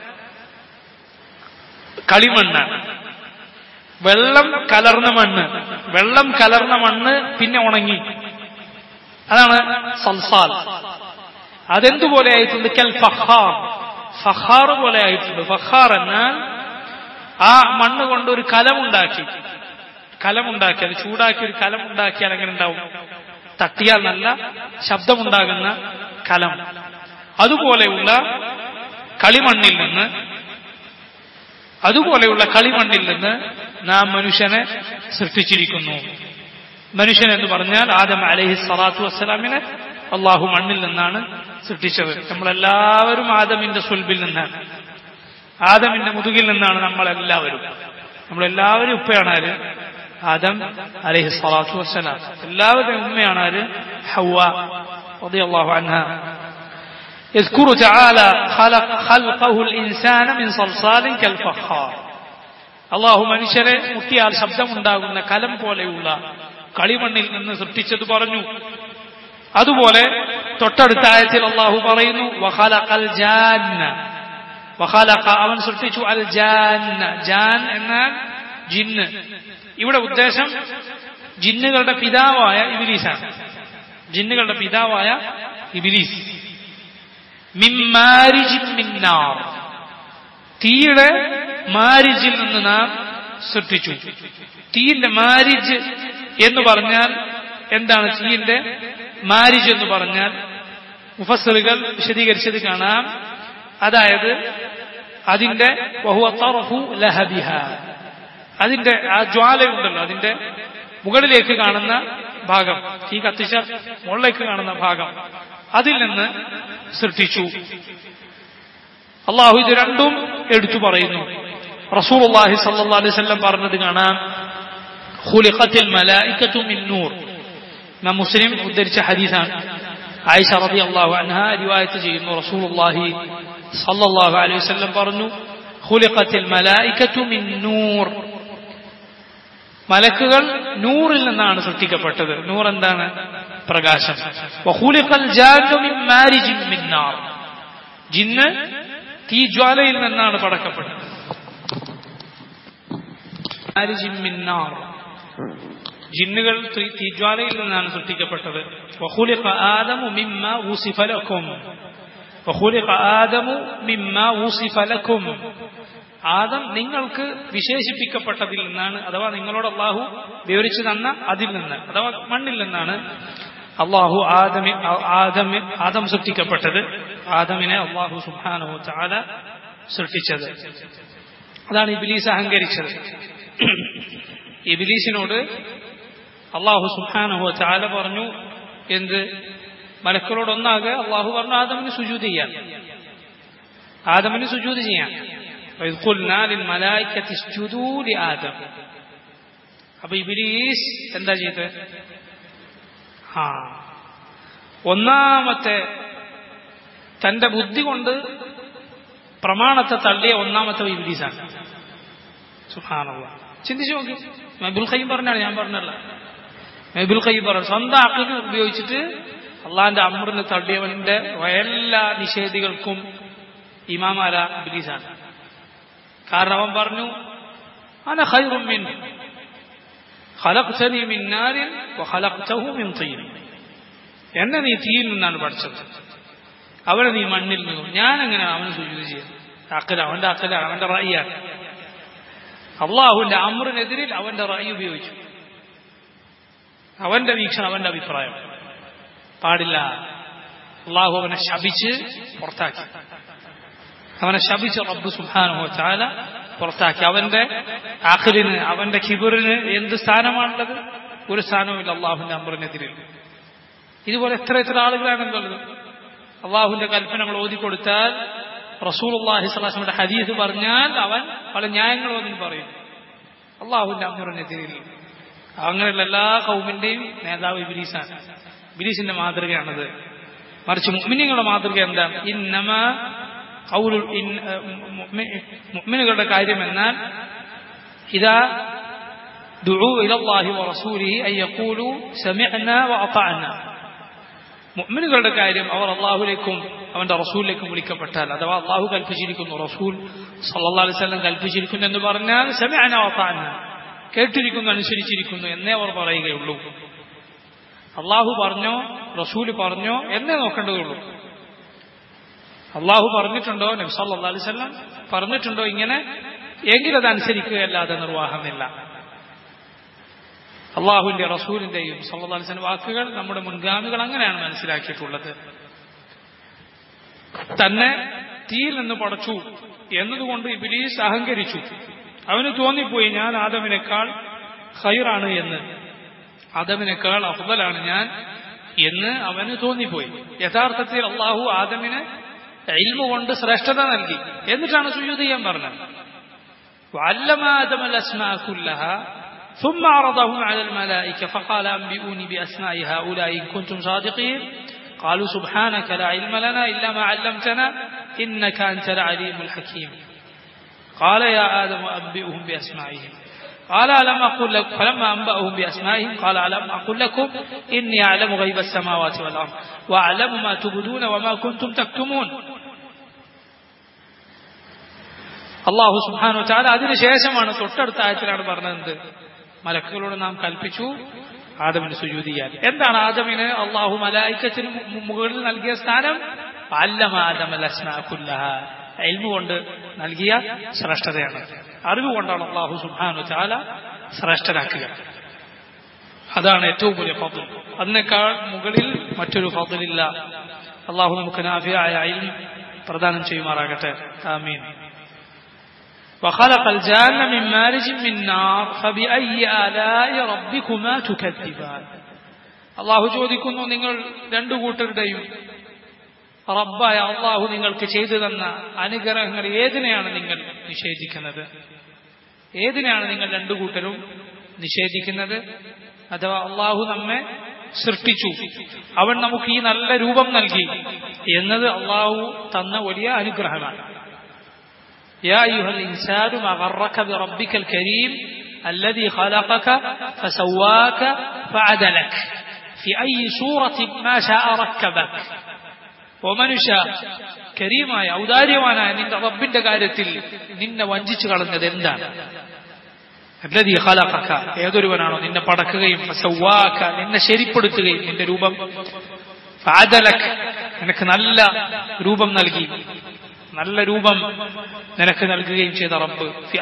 [SPEAKER 1] കളിമണ്ണാണ് വെള്ളം കലർന്ന മണ്ണ് വെള്ളം കലർന്ന മണ്ണ് പിന്നെ ഉണങ്ങി അതാണ് സൽസാൽ അതെന്തുപോലെ ആയിട്ടുണ്ട് കൽ ഫഹാർ ഫഹാർ പോലെ ആയിട്ടുണ്ട് ഫഹാർ എന്നാൽ ആ മണ്ണ് കൊണ്ട് ഒരു കലമുണ്ടാക്കി കലമുണ്ടാക്കി അത് ചൂടാക്കി ഒരു കലമുണ്ടാക്കിയാൽ എങ്ങനെ ഉണ്ടാവും തട്ടിയാൽ നല്ല ശബ്ദമുണ്ടാകുന്ന കലം അതുപോലെയുള്ള കളിമണ്ണിൽ നിന്ന് അതുപോലെയുള്ള കളിമണ്ണിൽ നിന്ന് നാം മനുഷ്യനെ സൃഷ്ടിച്ചിരിക്കുന്നു മനുഷ്യൻ എന്ന് പറഞ്ഞാൽ ആദം അലഹി സ്വലാത്തു വസ്സലാമിനെ അള്ളാഹു മണ്ണിൽ നിന്നാണ് സൃഷ്ടിച്ചത് നമ്മളെല്ലാവരും ആദമിന്റെ സുൽബിൽ നിന്നാണ് ആദമിന്റെ മുതുകിൽ നിന്നാണ് നമ്മളെല്ലാവരും നമ്മളെല്ലാവരും ഉപ്പയാണ് ആര് ആദം അലഹി സ്വലാത്തു വസ്സലാം എല്ലാവരുടെയും ഉമ്മയാണ് ആര് ഹൗവ അള്ളാഹു അൻഹ يذكر تعالى خلق خلقه الإنسان من صلصال كالفخار അള്ളാഹു മനുഷ്യരെ മുട്ടിയാൽ ശബ്ദമുണ്ടാകുന്ന കലം പോലെയുള്ള കളിമണ്ണിൽ നിന്ന് സൃഷ്ടിച്ചത് പറഞ്ഞു അതുപോലെ തൊട്ടടുത്ത ആയത്തിൽ അള്ളാഹു പറയുന്നു വഖലഖൽ ജാന്ന വഖലഖ അവൻ സൃഷ്ടിച്ചു അൽ ജാന്ന ജാൻ എന്നാൽ ജിന്ന് ഇവിടെ ഉദ്ദേശം ജിന്നുകളുടെ പിതാവായ ഇബിലീസാണ് ജിന്നുകളുടെ പിതാവായ ഇബിലീസ് മിമ്മാരിജിൻ മിന്നാർ തീയുടെ മാരിജിൽ നിന്ന് നാം സൃഷ്ടിച്ചു തീയിന്റെ മാരിജ് എന്ന് പറഞ്ഞാൽ എന്താണ് തീയിന്റെ മാരിജ് എന്ന് പറഞ്ഞാൽ മുഫസറുകൾ വിശദീകരിച്ചത് കാണാം അതായത് അതിന്റെ ലഹബിഹ അതിന്റെ ആ ജ്വാലയുണ്ടല്ലോ അതിന്റെ മുകളിലേക്ക് കാണുന്ന ഭാഗം തീ കത്തിച്ച മുകളിലേക്ക് കാണുന്ന ഭാഗം അതിൽ നിന്ന് സൃഷ്ടിച്ചു അള്ളാഹു ഇത് രണ്ടും എടുത്തു പറയുന്നു റസൂൽ അള്ളാഹി സല്ലാ അലൈഹി സ്വല്ലം പറഞ്ഞത് കാണാം ഖുലിഖത്തിൽ മലായിക്കത്തു മിൻ നൂർ നാം മുസ്ലിം ഉദ്ധരിച്ച ഹദീസാണ് ആയിഷ റതി അള്ളാഹു അൻഹ റിവായത്ത് ചെയ്യുന്നു റസൂൽ അള്ളാഹി സല്ലല്ലാഹു അലൈഹി വസല്ലം പറഞ്ഞു ഖുലിഖത്തിൽ മലായിക്കത്തു മിൻ നൂർ മലക്കുകൾ നൂറിൽ നിന്നാണ് സൃഷ്ടിക്കപ്പെട്ടത് നൂർ എന്താണ് പ്രകാശം വഖുലിഖൽ ജാന്നു മിൻ മാരിജിൻ മിൻ നാർ ജിന്ന് തീജ്വാലയിൽ നിന്നാണ് പടക്കപ്പെട്ടത് മാരിജിൻ മിൻ നാർ ജിന്നുകൾ തീജ്വാലയിൽ നിന്നാണ് സൃഷ്ടിക്കപ്പെട്ടത് വഖുലിഖ ആദമു മിമ്മ ഊസിഫ ലക്കും വഖുലിഖ ആദമു മിമ്മ ഊസിഫ ലക്കും ആദം നിങ്ങൾക്ക് വിശേഷിപ്പിക്കപ്പെട്ടതിൽ നിന്നാണ് അഥവാ നിങ്ങളോട് അള്ളാഹു വിവരിച്ചു തന്ന അതിൽ നിന്ന് അഥവാ മണ്ണിൽ നിന്നാണ് അള്ളാഹു ആദമി ആദമി ആദം സൃഷ്ടിക്കപ്പെട്ടത് ആദമിനെ അള്ളാഹു സുബാനോ ചാല സൃഷ്ടിച്ചത് അതാണ് ഇബിലീസ് അഹങ്കരിച്ചത് ഇബിലീസിനോട് അള്ളാഹു സുബാനഹു ചാല പറഞ്ഞു എന്ത് മലക്കളോടൊന്നാകെ അള്ളാഹു പറഞ്ഞു ആദമിന് സുജൂത് ചെയ്യാൻ ആദമിന് സുജൂത് ചെയ്യാൻ ആദം അപ്പൊ ഇബിലീസ് എന്താ ചെയ്ത് ആ ഒന്നാമത്തെ തന്റെ ബുദ്ധി കൊണ്ട് പ്രമാണത്തെ തള്ളിയ ഒന്നാമത്തെ ഇബിലീസാണ് സുഹാനുള്ള ചിന്തിച്ചു നോക്കി മെബുൽ ഖയ്യം പറഞ്ഞാണ് ഞാൻ പറഞ്ഞല്ല മെബുൽ ഖയ്യം പറഞ്ഞു സ്വന്തം അക്കിന് ഉപയോഗിച്ചിട്ട് അള്ളാന്റെ അമറിന് തള്ളിയവന്റെ എല്ലാ നിഷേധികൾക്കും ഇമാമാല ഇബിലീസാണ് കാരണം അവൻ പറഞ്ഞു അന ഖൈറും മിൻ ഖലഖ്തനി മിൻ നാരിൻ വഖലഖ്തഹു മിൻ തീൻ എന്നെ നീ തീയിൽ നിന്നാണ് പഠിച്ചത് അവനെ നീ മണ്ണിൽ നിന്നു ഞാൻ എങ്ങനെ അവന് സുജൂത് ചെയ്യാം അക്കല അവന്റെ അക്കലാണ് അവന്റെ റയ്യാണ് അള്ളാഹുവിന്റെ അമറിനെതിരിൽ അവന്റെ റൈ ഉപയോഗിച്ചു അവന്റെ വീക്ഷണം അവന്റെ അഭിപ്രായം പാടില്ല അള്ളാഹു അവനെ ശപിച്ച് പുറത്താക്കി അവനെ ശപിച്ച് റബ്ബ് സുഹാനോ ചാല പുറത്താക്കി അവന്റെ ആഖിലിന് അവന്റെ ഖിബറിന് എന്ത് സ്ഥാനമാണുള്ളത് ഒരു സ്ഥാനവുമില്ല അള്ളാഹുവിന്റെ അമ്പറിനെതിരിൽ ഇതുപോലെ എത്ര എത്ര ആളുകളാണെന്നുള്ളത് അള്ളാഹുവിന്റെ കൽപ്പനകൾ ഓതിക്കൊടുത്താൽ റസൂൽ അള്ളാഹി സ്വലാസ്മയുടെ ഹദീസ് പറഞ്ഞാൽ അവൻ പല ന്യായങ്ങളും അതിന് പറയും അള്ളാഹുവിന്റെ അമ്മറിനെതിരിൽ അങ്ങനെയുള്ള എല്ലാ കൗമിന്റെയും നേതാവ് ഇബിലീസാണ് ഇബിലീസിന്റെ മാതൃകയാണത് മറിച്ച് മുഅ്മിനീങ്ങളുടെ മാതൃക എന്താണ് ഇന്നമ ഖൗലുൽ മുഅ്മിനുകളുടെ കാര്യം എന്നാൽ ഇതാ ദുഉ ഇലല്ലാഹി വറസൂലിഹി അൻ യഖൂലു സമിഅന വഅതഅന മുഅ്മിനുകളുടെ കാര്യം അവർ അള്ളാഹുലേക്കും അവന്റെ റസൂലിലേക്കും വിളിക്കപ്പെട്ടാൽ അഥവാ അള്ളാഹു കൽപ്പിച്ചിരിക്കുന്നു റസൂൽ സല്ലല്ലാഹു അലൈഹി വസല്ലം കൽപ്പിച്ചിരിക്കുന്നു എന്ന് പറഞ്ഞാൽ സമിഅന വഅതഅന കേട്ടിരിക്കുന്നു അനുസരിച്ചിരിക്കുന്നു എന്നേ അവർ പറയുകയുള്ളൂ അള്ളാഹു പറഞ്ഞോ റസൂല് പറഞ്ഞോ എന്നേ നോക്കേണ്ടതുള്ളൂ അള്ളാഹു പറഞ്ഞിട്ടുണ്ടോ നബി സല്ലല്ലാഹു അലൈഹി വസല്ലം പറഞ്ഞിട്ടുണ്ടോ ഇങ്ങനെ എങ്കിലത് അനുസരിക്കുകയല്ലാതെ നിർവാഹമില്ല അള്ളാഹുവിന്റെ റസൂലിന്റെയും സല്ലല്ലാഹു അലൈഹി വസല്ലം വാക്കുകൾ നമ്മുടെ മുൻഗാമികൾ അങ്ങനെയാണ് മനസ്സിലാക്കിയിട്ടുള്ളത് തന്നെ തീയിൽ നിന്ന് പടച്ചു എന്നതുകൊണ്ട് ഇബിലീസ് അഹങ്കരിച്ചു അവന് തോന്നിപ്പോയി ഞാൻ ആദമിനേക്കാൾ ഹൈറാണ് എന്ന് ആദമിനേക്കാൾ അഫ്ദലാണ് ഞാൻ എന്ന് അവന് തോന്നിപ്പോയി യഥാർത്ഥത്തിൽ അള്ളാഹു ആദമിന് ഇൽമ കൊണ്ട് ശ്രേഷ്ഠത നൽകി എന്നിട്ടാണ് സുജൂത് ചെയ്യാൻ പറഞ്ഞത് وعلم آدم الأسماء كلها ثم عرضهم على الملائكة فقال أنبئوني بأسماء هؤلاء إن كنتم صادقين قالوا سبحانك لا علم لنا إلا ما علمتنا إنك أنت العليم الحكيم قال يا آدم أنبئهم بأسمائهم قال ألم أقول لكم فلما أنبأهم بأسمائهم قال ألم أقول لكم إني أعلم غيب السماوات والأرض وأعلم ما تبدون وما كنتم تكتمون അള്ളാഹു സുബാനു ചാല അതിനുശേഷമാണ് തൊട്ടടുത്ത ആയത്തിലാണ് പറഞ്ഞത് മലക്കുകളോട് നാം കൽപ്പിച്ചു ആദമിന് സുജൂതി ചെയ്യാൻ എന്താണ് ആദമിന് അള്ളാഹു മലായിക്കത്തിന് മുകളിൽ നൽകിയ സ്ഥാനം അല്ലമ ആദം എൽമു കൊണ്ട് നൽകിയ ശ്രേഷ്ഠതയാണ് അറിവ് കൊണ്ടാണ് അള്ളാഹു സുബാനു ചാല ശ്രേഷ്ഠരാക്കുക അതാണ് ഏറ്റവും വലിയ ഫضൽ അതിനേക്കാൾ മുകളിൽ മറ്റൊരു ഫضലില്ല അള്ളാഹു നമുക്ക് നാഫിയായ അയിൽ പ്രദാനം ചെയ്യുമാറാകട്ടെ ആമീൻ وخلق الجان من مارج من نار فبأي آلاء ربكما تكذبان അള്ളാഹു ചോദിക്കുന്നു നിങ്ങൾ രണ്ടു കൂട്ടരുടെയും റബ്ബായ അള്ളാഹു നിങ്ങൾക്ക് ചെയ്തു തന്ന അനുഗ്രഹങ്ങൾ ഏതിനെയാണ് നിങ്ങൾ നിഷേധിക്കുന്നത് ഏതിനെയാണ് നിങ്ങൾ രണ്ടു കൂട്ടരും നിഷേധിക്കുന്നത് അഥവാ അള്ളാഹു നമ്മെ സൃഷ്ടിച്ചു അവൻ നമുക്ക് ഈ നല്ല രൂപം നൽകി എന്നത് അള്ളാഹു തന്ന വലിയ അനുഗ്രഹമാണ് يا أيها الإنسان ما غرك بربك الكريم الذي خلقك فسواك فعدلك في أي صورة ما شاء ركبك ومനുഷ്യ കരീമായ ഔദാര്യവാനായ നിന്റെ റബ്ബിന്റെ കാര്യത്തിൽ നിന്നെ വഞ്ചിച്ചു കളഞ്ഞത് എന്താണ് അല്ലതീ ഖലഖക ഏതൊരുവനാണോ നിന്നെ പടക്കുകയും ഫസവാക നിന്നെ ശരിപ്പെടുത്തുകയും നിന്റെ രൂപം ഫഅദലക് നിനക്ക് നല്ല രൂപം നൽകി നല്ല രൂപം നിനക്ക് നൽകുകയും ചെയ്ത റബ്ബ്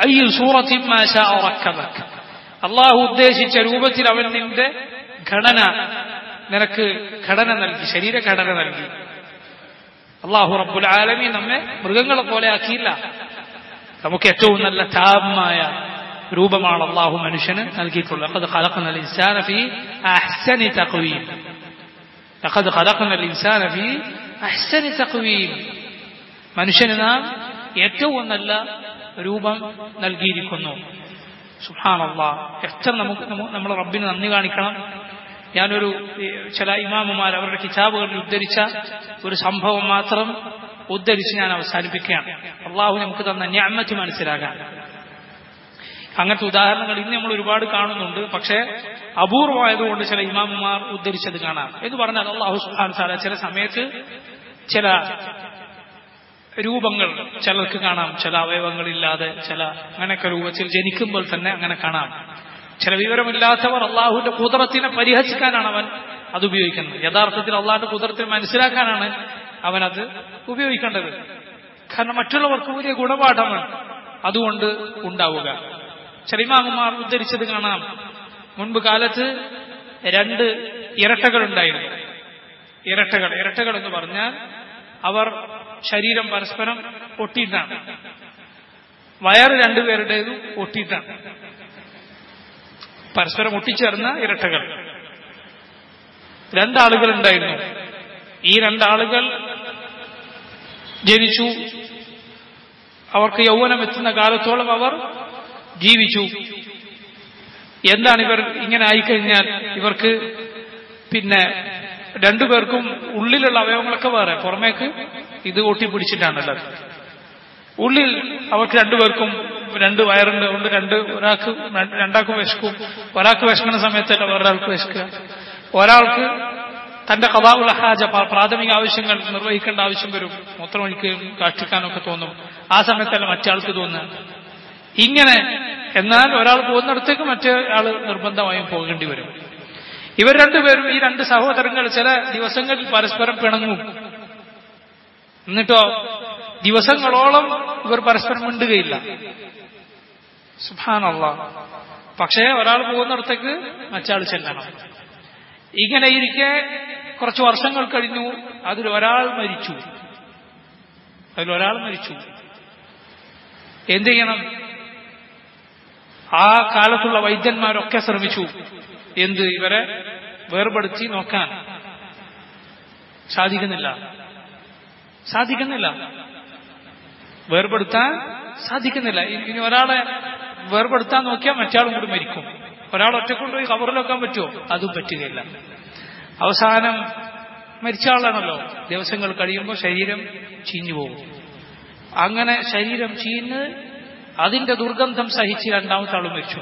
[SPEAKER 1] അള്ളാഹു ഉദ്ദേശിച്ച രൂപത്തിൽ അവൻ നിന്റെ ഘടന നിനക്ക് ഘടന നൽകി ശരീരഘടന നൽകി അള്ളാഹു റബ്ബുൽ ആലമി നമ്മെ മൃഗങ്ങളെ പോലെ ആക്കിയില്ല നമുക്ക് ഏറ്റവും നല്ല താപമായ രൂപമാണ് അള്ളാഹു മനുഷ്യന് നൽകിയിട്ടുള്ളത് لقد خلقنا الإنسان في أحسن تقويم لقد خلقنا الإنسان في أحسن تقويم മനുഷ്യന് നാം ഏറ്റവും നല്ല രൂപം നൽകിയിരിക്കുന്നു സുഹാനല്ല എത്ര നമുക്ക് നമ്മൾ റബ്ബിന് നന്ദി കാണിക്കണം ഞാനൊരു ചില ഇമാമുമാർ അവരുടെ കിതാബുകളിൽ ഉദ്ധരിച്ച ഒരു സംഭവം മാത്രം ഉദ്ധരിച്ച് ഞാൻ അവസാനിപ്പിക്കുകയാണ് അള്ളാഹു നമുക്ക് തന്ന ഞാമത്ത് മനസ്സിലാകാൻ അങ്ങനത്തെ ഉദാഹരണങ്ങൾ ഇന്ന് നമ്മൾ ഒരുപാട് കാണുന്നുണ്ട് പക്ഷേ അപൂർവമായതുകൊണ്ട് ചില ഇമാമുമാർ ഉദ്ധരിച്ചത് കാണാം എന്ന് പറഞ്ഞാൽ അള്ളാഹു സുഹാൻ സാല ചില സമയത്ത് ചില രൂപങ്ങൾ ചിലർക്ക് കാണാം ചില അവയവങ്ങളില്ലാതെ ചില അങ്ങനെയൊക്കെ രൂപത്തിൽ ജനിക്കുമ്പോൾ തന്നെ അങ്ങനെ കാണാം ചില വിവരമില്ലാത്തവർ അള്ളാഹുവിന്റെ കുതിരത്തിനെ പരിഹസിക്കാനാണ് അവൻ അത് ഉപയോഗിക്കുന്നത് യഥാർത്ഥത്തിൽ അള്ളാഹുന്റെ കുതിരത്തിനെ മനസ്സിലാക്കാനാണ് അവൻ അത് ഉപയോഗിക്കേണ്ടത് കാരണം മറ്റുള്ളവർക്ക് വലിയ ഗുണപാഠമാണ് അതുകൊണ്ട് ഉണ്ടാവുക ചില ഇമാമുമാർ ഉദ്ധരിച്ചത് കാണാം മുൻപ് കാലത്ത് രണ്ട് ഇരട്ടകൾ ഉണ്ടായിരുന്നു ഇരട്ടകൾ ഇരട്ടകൾ എന്ന് പറഞ്ഞാൽ അവർ ശരീരം പരസ്പരം ഒട്ടിയിട്ടാണ് വയറ് രണ്ടുപേരുടേതും ഒട്ടിയിട്ടാണ് പരസ്പരം ഒട്ടിച്ചേർന്ന ഇരട്ടകൾ രണ്ടാളുകൾ ഉണ്ടായിരുന്നു ഈ രണ്ടാളുകൾ ജനിച്ചു അവർക്ക് യൗവനം എത്തുന്ന കാലത്തോളം അവർ ജീവിച്ചു എന്താണ് ഇവർ ഇങ്ങനെ ആയിക്കഴിഞ്ഞാൽ ഇവർക്ക് പിന്നെ രണ്ടുപേർക്കും ഉള്ളിലുള്ള അവയവങ്ങളൊക്കെ വേറെ പുറമേക്ക് ഇത് ഒട്ടിപ്പിടിച്ചിട്ടാണുള്ളത് ഉള്ളിൽ അവർക്ക് രണ്ടുപേർക്കും രണ്ട് വയറുണ്ട് കൊണ്ട് രണ്ട് ഒരാൾക്ക് രണ്ടാൾക്കും വിശക്കും ഒരാൾക്ക് വിശക്കുന്ന സമയത്തല്ല വേറൊരാൾക്ക് വിശക്കുക ഒരാൾക്ക് തന്റെ കഥാവുള്ള ഹാജ പ്രാഥമിക ആവശ്യങ്ങൾ നിർവഹിക്കേണ്ട ആവശ്യം വരും മൂത്രമൊഴിക്കുകയും കാഷ്ടിക്കാനും ഒക്കെ തോന്നും ആ സമയത്തല്ല മറ്റേ തോന്നുക ഇങ്ങനെ എന്നാൽ ഒരാൾ പോകുന്നിടത്തേക്ക് മറ്റേ ആൾ നിർബന്ധമായും പോകേണ്ടി വരും ഇവർ രണ്ടുപേരും ഈ രണ്ട് സഹോദരങ്ങൾ ചില ദിവസങ്ങളിൽ പരസ്പരം പിണങ്ങും എന്നിട്ടോ ദിവസങ്ങളോളം ഇവർ പരസ്പരം മിണ്ടുകയില്ല സുഭാനല്ല പക്ഷേ ഒരാൾ പോകുന്നിടത്തേക്ക് മറ്റാൾ ചെല്ലണം ഇങ്ങനെ ഇരിക്കെ കുറച്ച് വർഷങ്ങൾ കഴിഞ്ഞു അതിൽ ഒരാൾ മരിച്ചു അതിൽ ഒരാൾ മരിച്ചു എന്ത് ചെയ്യണം ആ കാലത്തുള്ള വൈദ്യന്മാരൊക്കെ ശ്രമിച്ചു എന്ത് ഇവരെ വേർപെടുത്തി നോക്കാൻ സാധിക്കുന്നില്ല സാധിക്കുന്നില്ല വേർപെടുത്താൻ സാധിക്കുന്നില്ല ഇനി ഒരാളെ വേർപെടുത്താൻ നോക്കിയാൽ മറ്റാളും കൂടി മരിക്കും ഒരാൾ ഒറ്റക്കൊണ്ടുപോയി കവറിൽ വെക്കാൻ പറ്റുമോ അതും പറ്റുകയില്ല അവസാനം മരിച്ച ആളാണല്ലോ ദിവസങ്ങൾ കഴിയുമ്പോൾ ശരീരം ചീഞ്ഞു പോകും അങ്ങനെ ശരീരം ചീഞ്ഞ് അതിന്റെ ദുർഗന്ധം സഹിച്ച് രണ്ടാമത്തെ ആൾ മരിച്ചു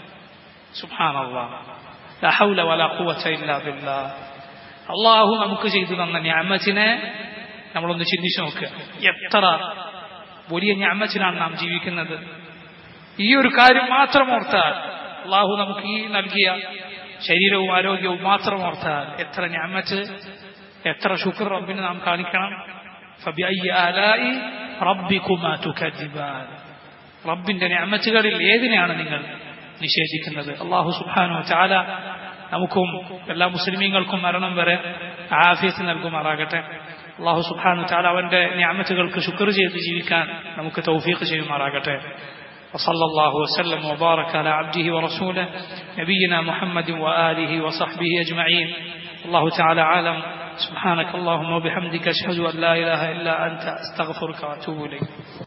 [SPEAKER 1] അള്ളാഹു നമുക്ക് ചെയ്തു തന്ന ഞാമച്ചിനെ നമ്മളൊന്ന് ചിന്തിച്ചു നോക്കുക എത്ര വലിയ ഞാമച്ചിനാണ് നാം ജീവിക്കുന്നത് ഈ ഒരു കാര്യം മാത്രം ഓർത്താൽ അള്ളാഹു നമുക്ക് ഈ നൽകിയ ശരീരവും ആരോഗ്യവും മാത്രം ഓർത്താൽ എത്ര ഞാമച്ച് എത്ര ശുക്ർ റബ്ബിന് നാം കാണിക്കണം റബ്ബിന്റെ ഞാമച്ചുകളിൽ ഏതിനെയാണ് നിങ്ങൾ നിഷേധിക്കുന്നത് അള്ളാഹു സുബാനു ചാല നമുക്കും എല്ലാ മുസ്ലിമീങ്ങൾക്കും മരണം വരെ ആഫിയത്ത് നൽകുമാറാകട്ടെ അള്ളാഹു സുബാനു ചാല അവന്റെ ഞാമച്ചുകൾക്ക് ശുക്ർ ചെയ്ത് ജീവിക്കാൻ നമുക്ക് തൗഫീഖ് ചെയ്യുമാറാകട്ടെ وصلى الله وسلم وبارك على عبده ورسوله نبينا محمد وآله وصحبه أجمعين الله تعالى عالم سبحانك اللهم وبحمدك أشهد أن لا إله إلا أنت أستغفرك وأتوب إليك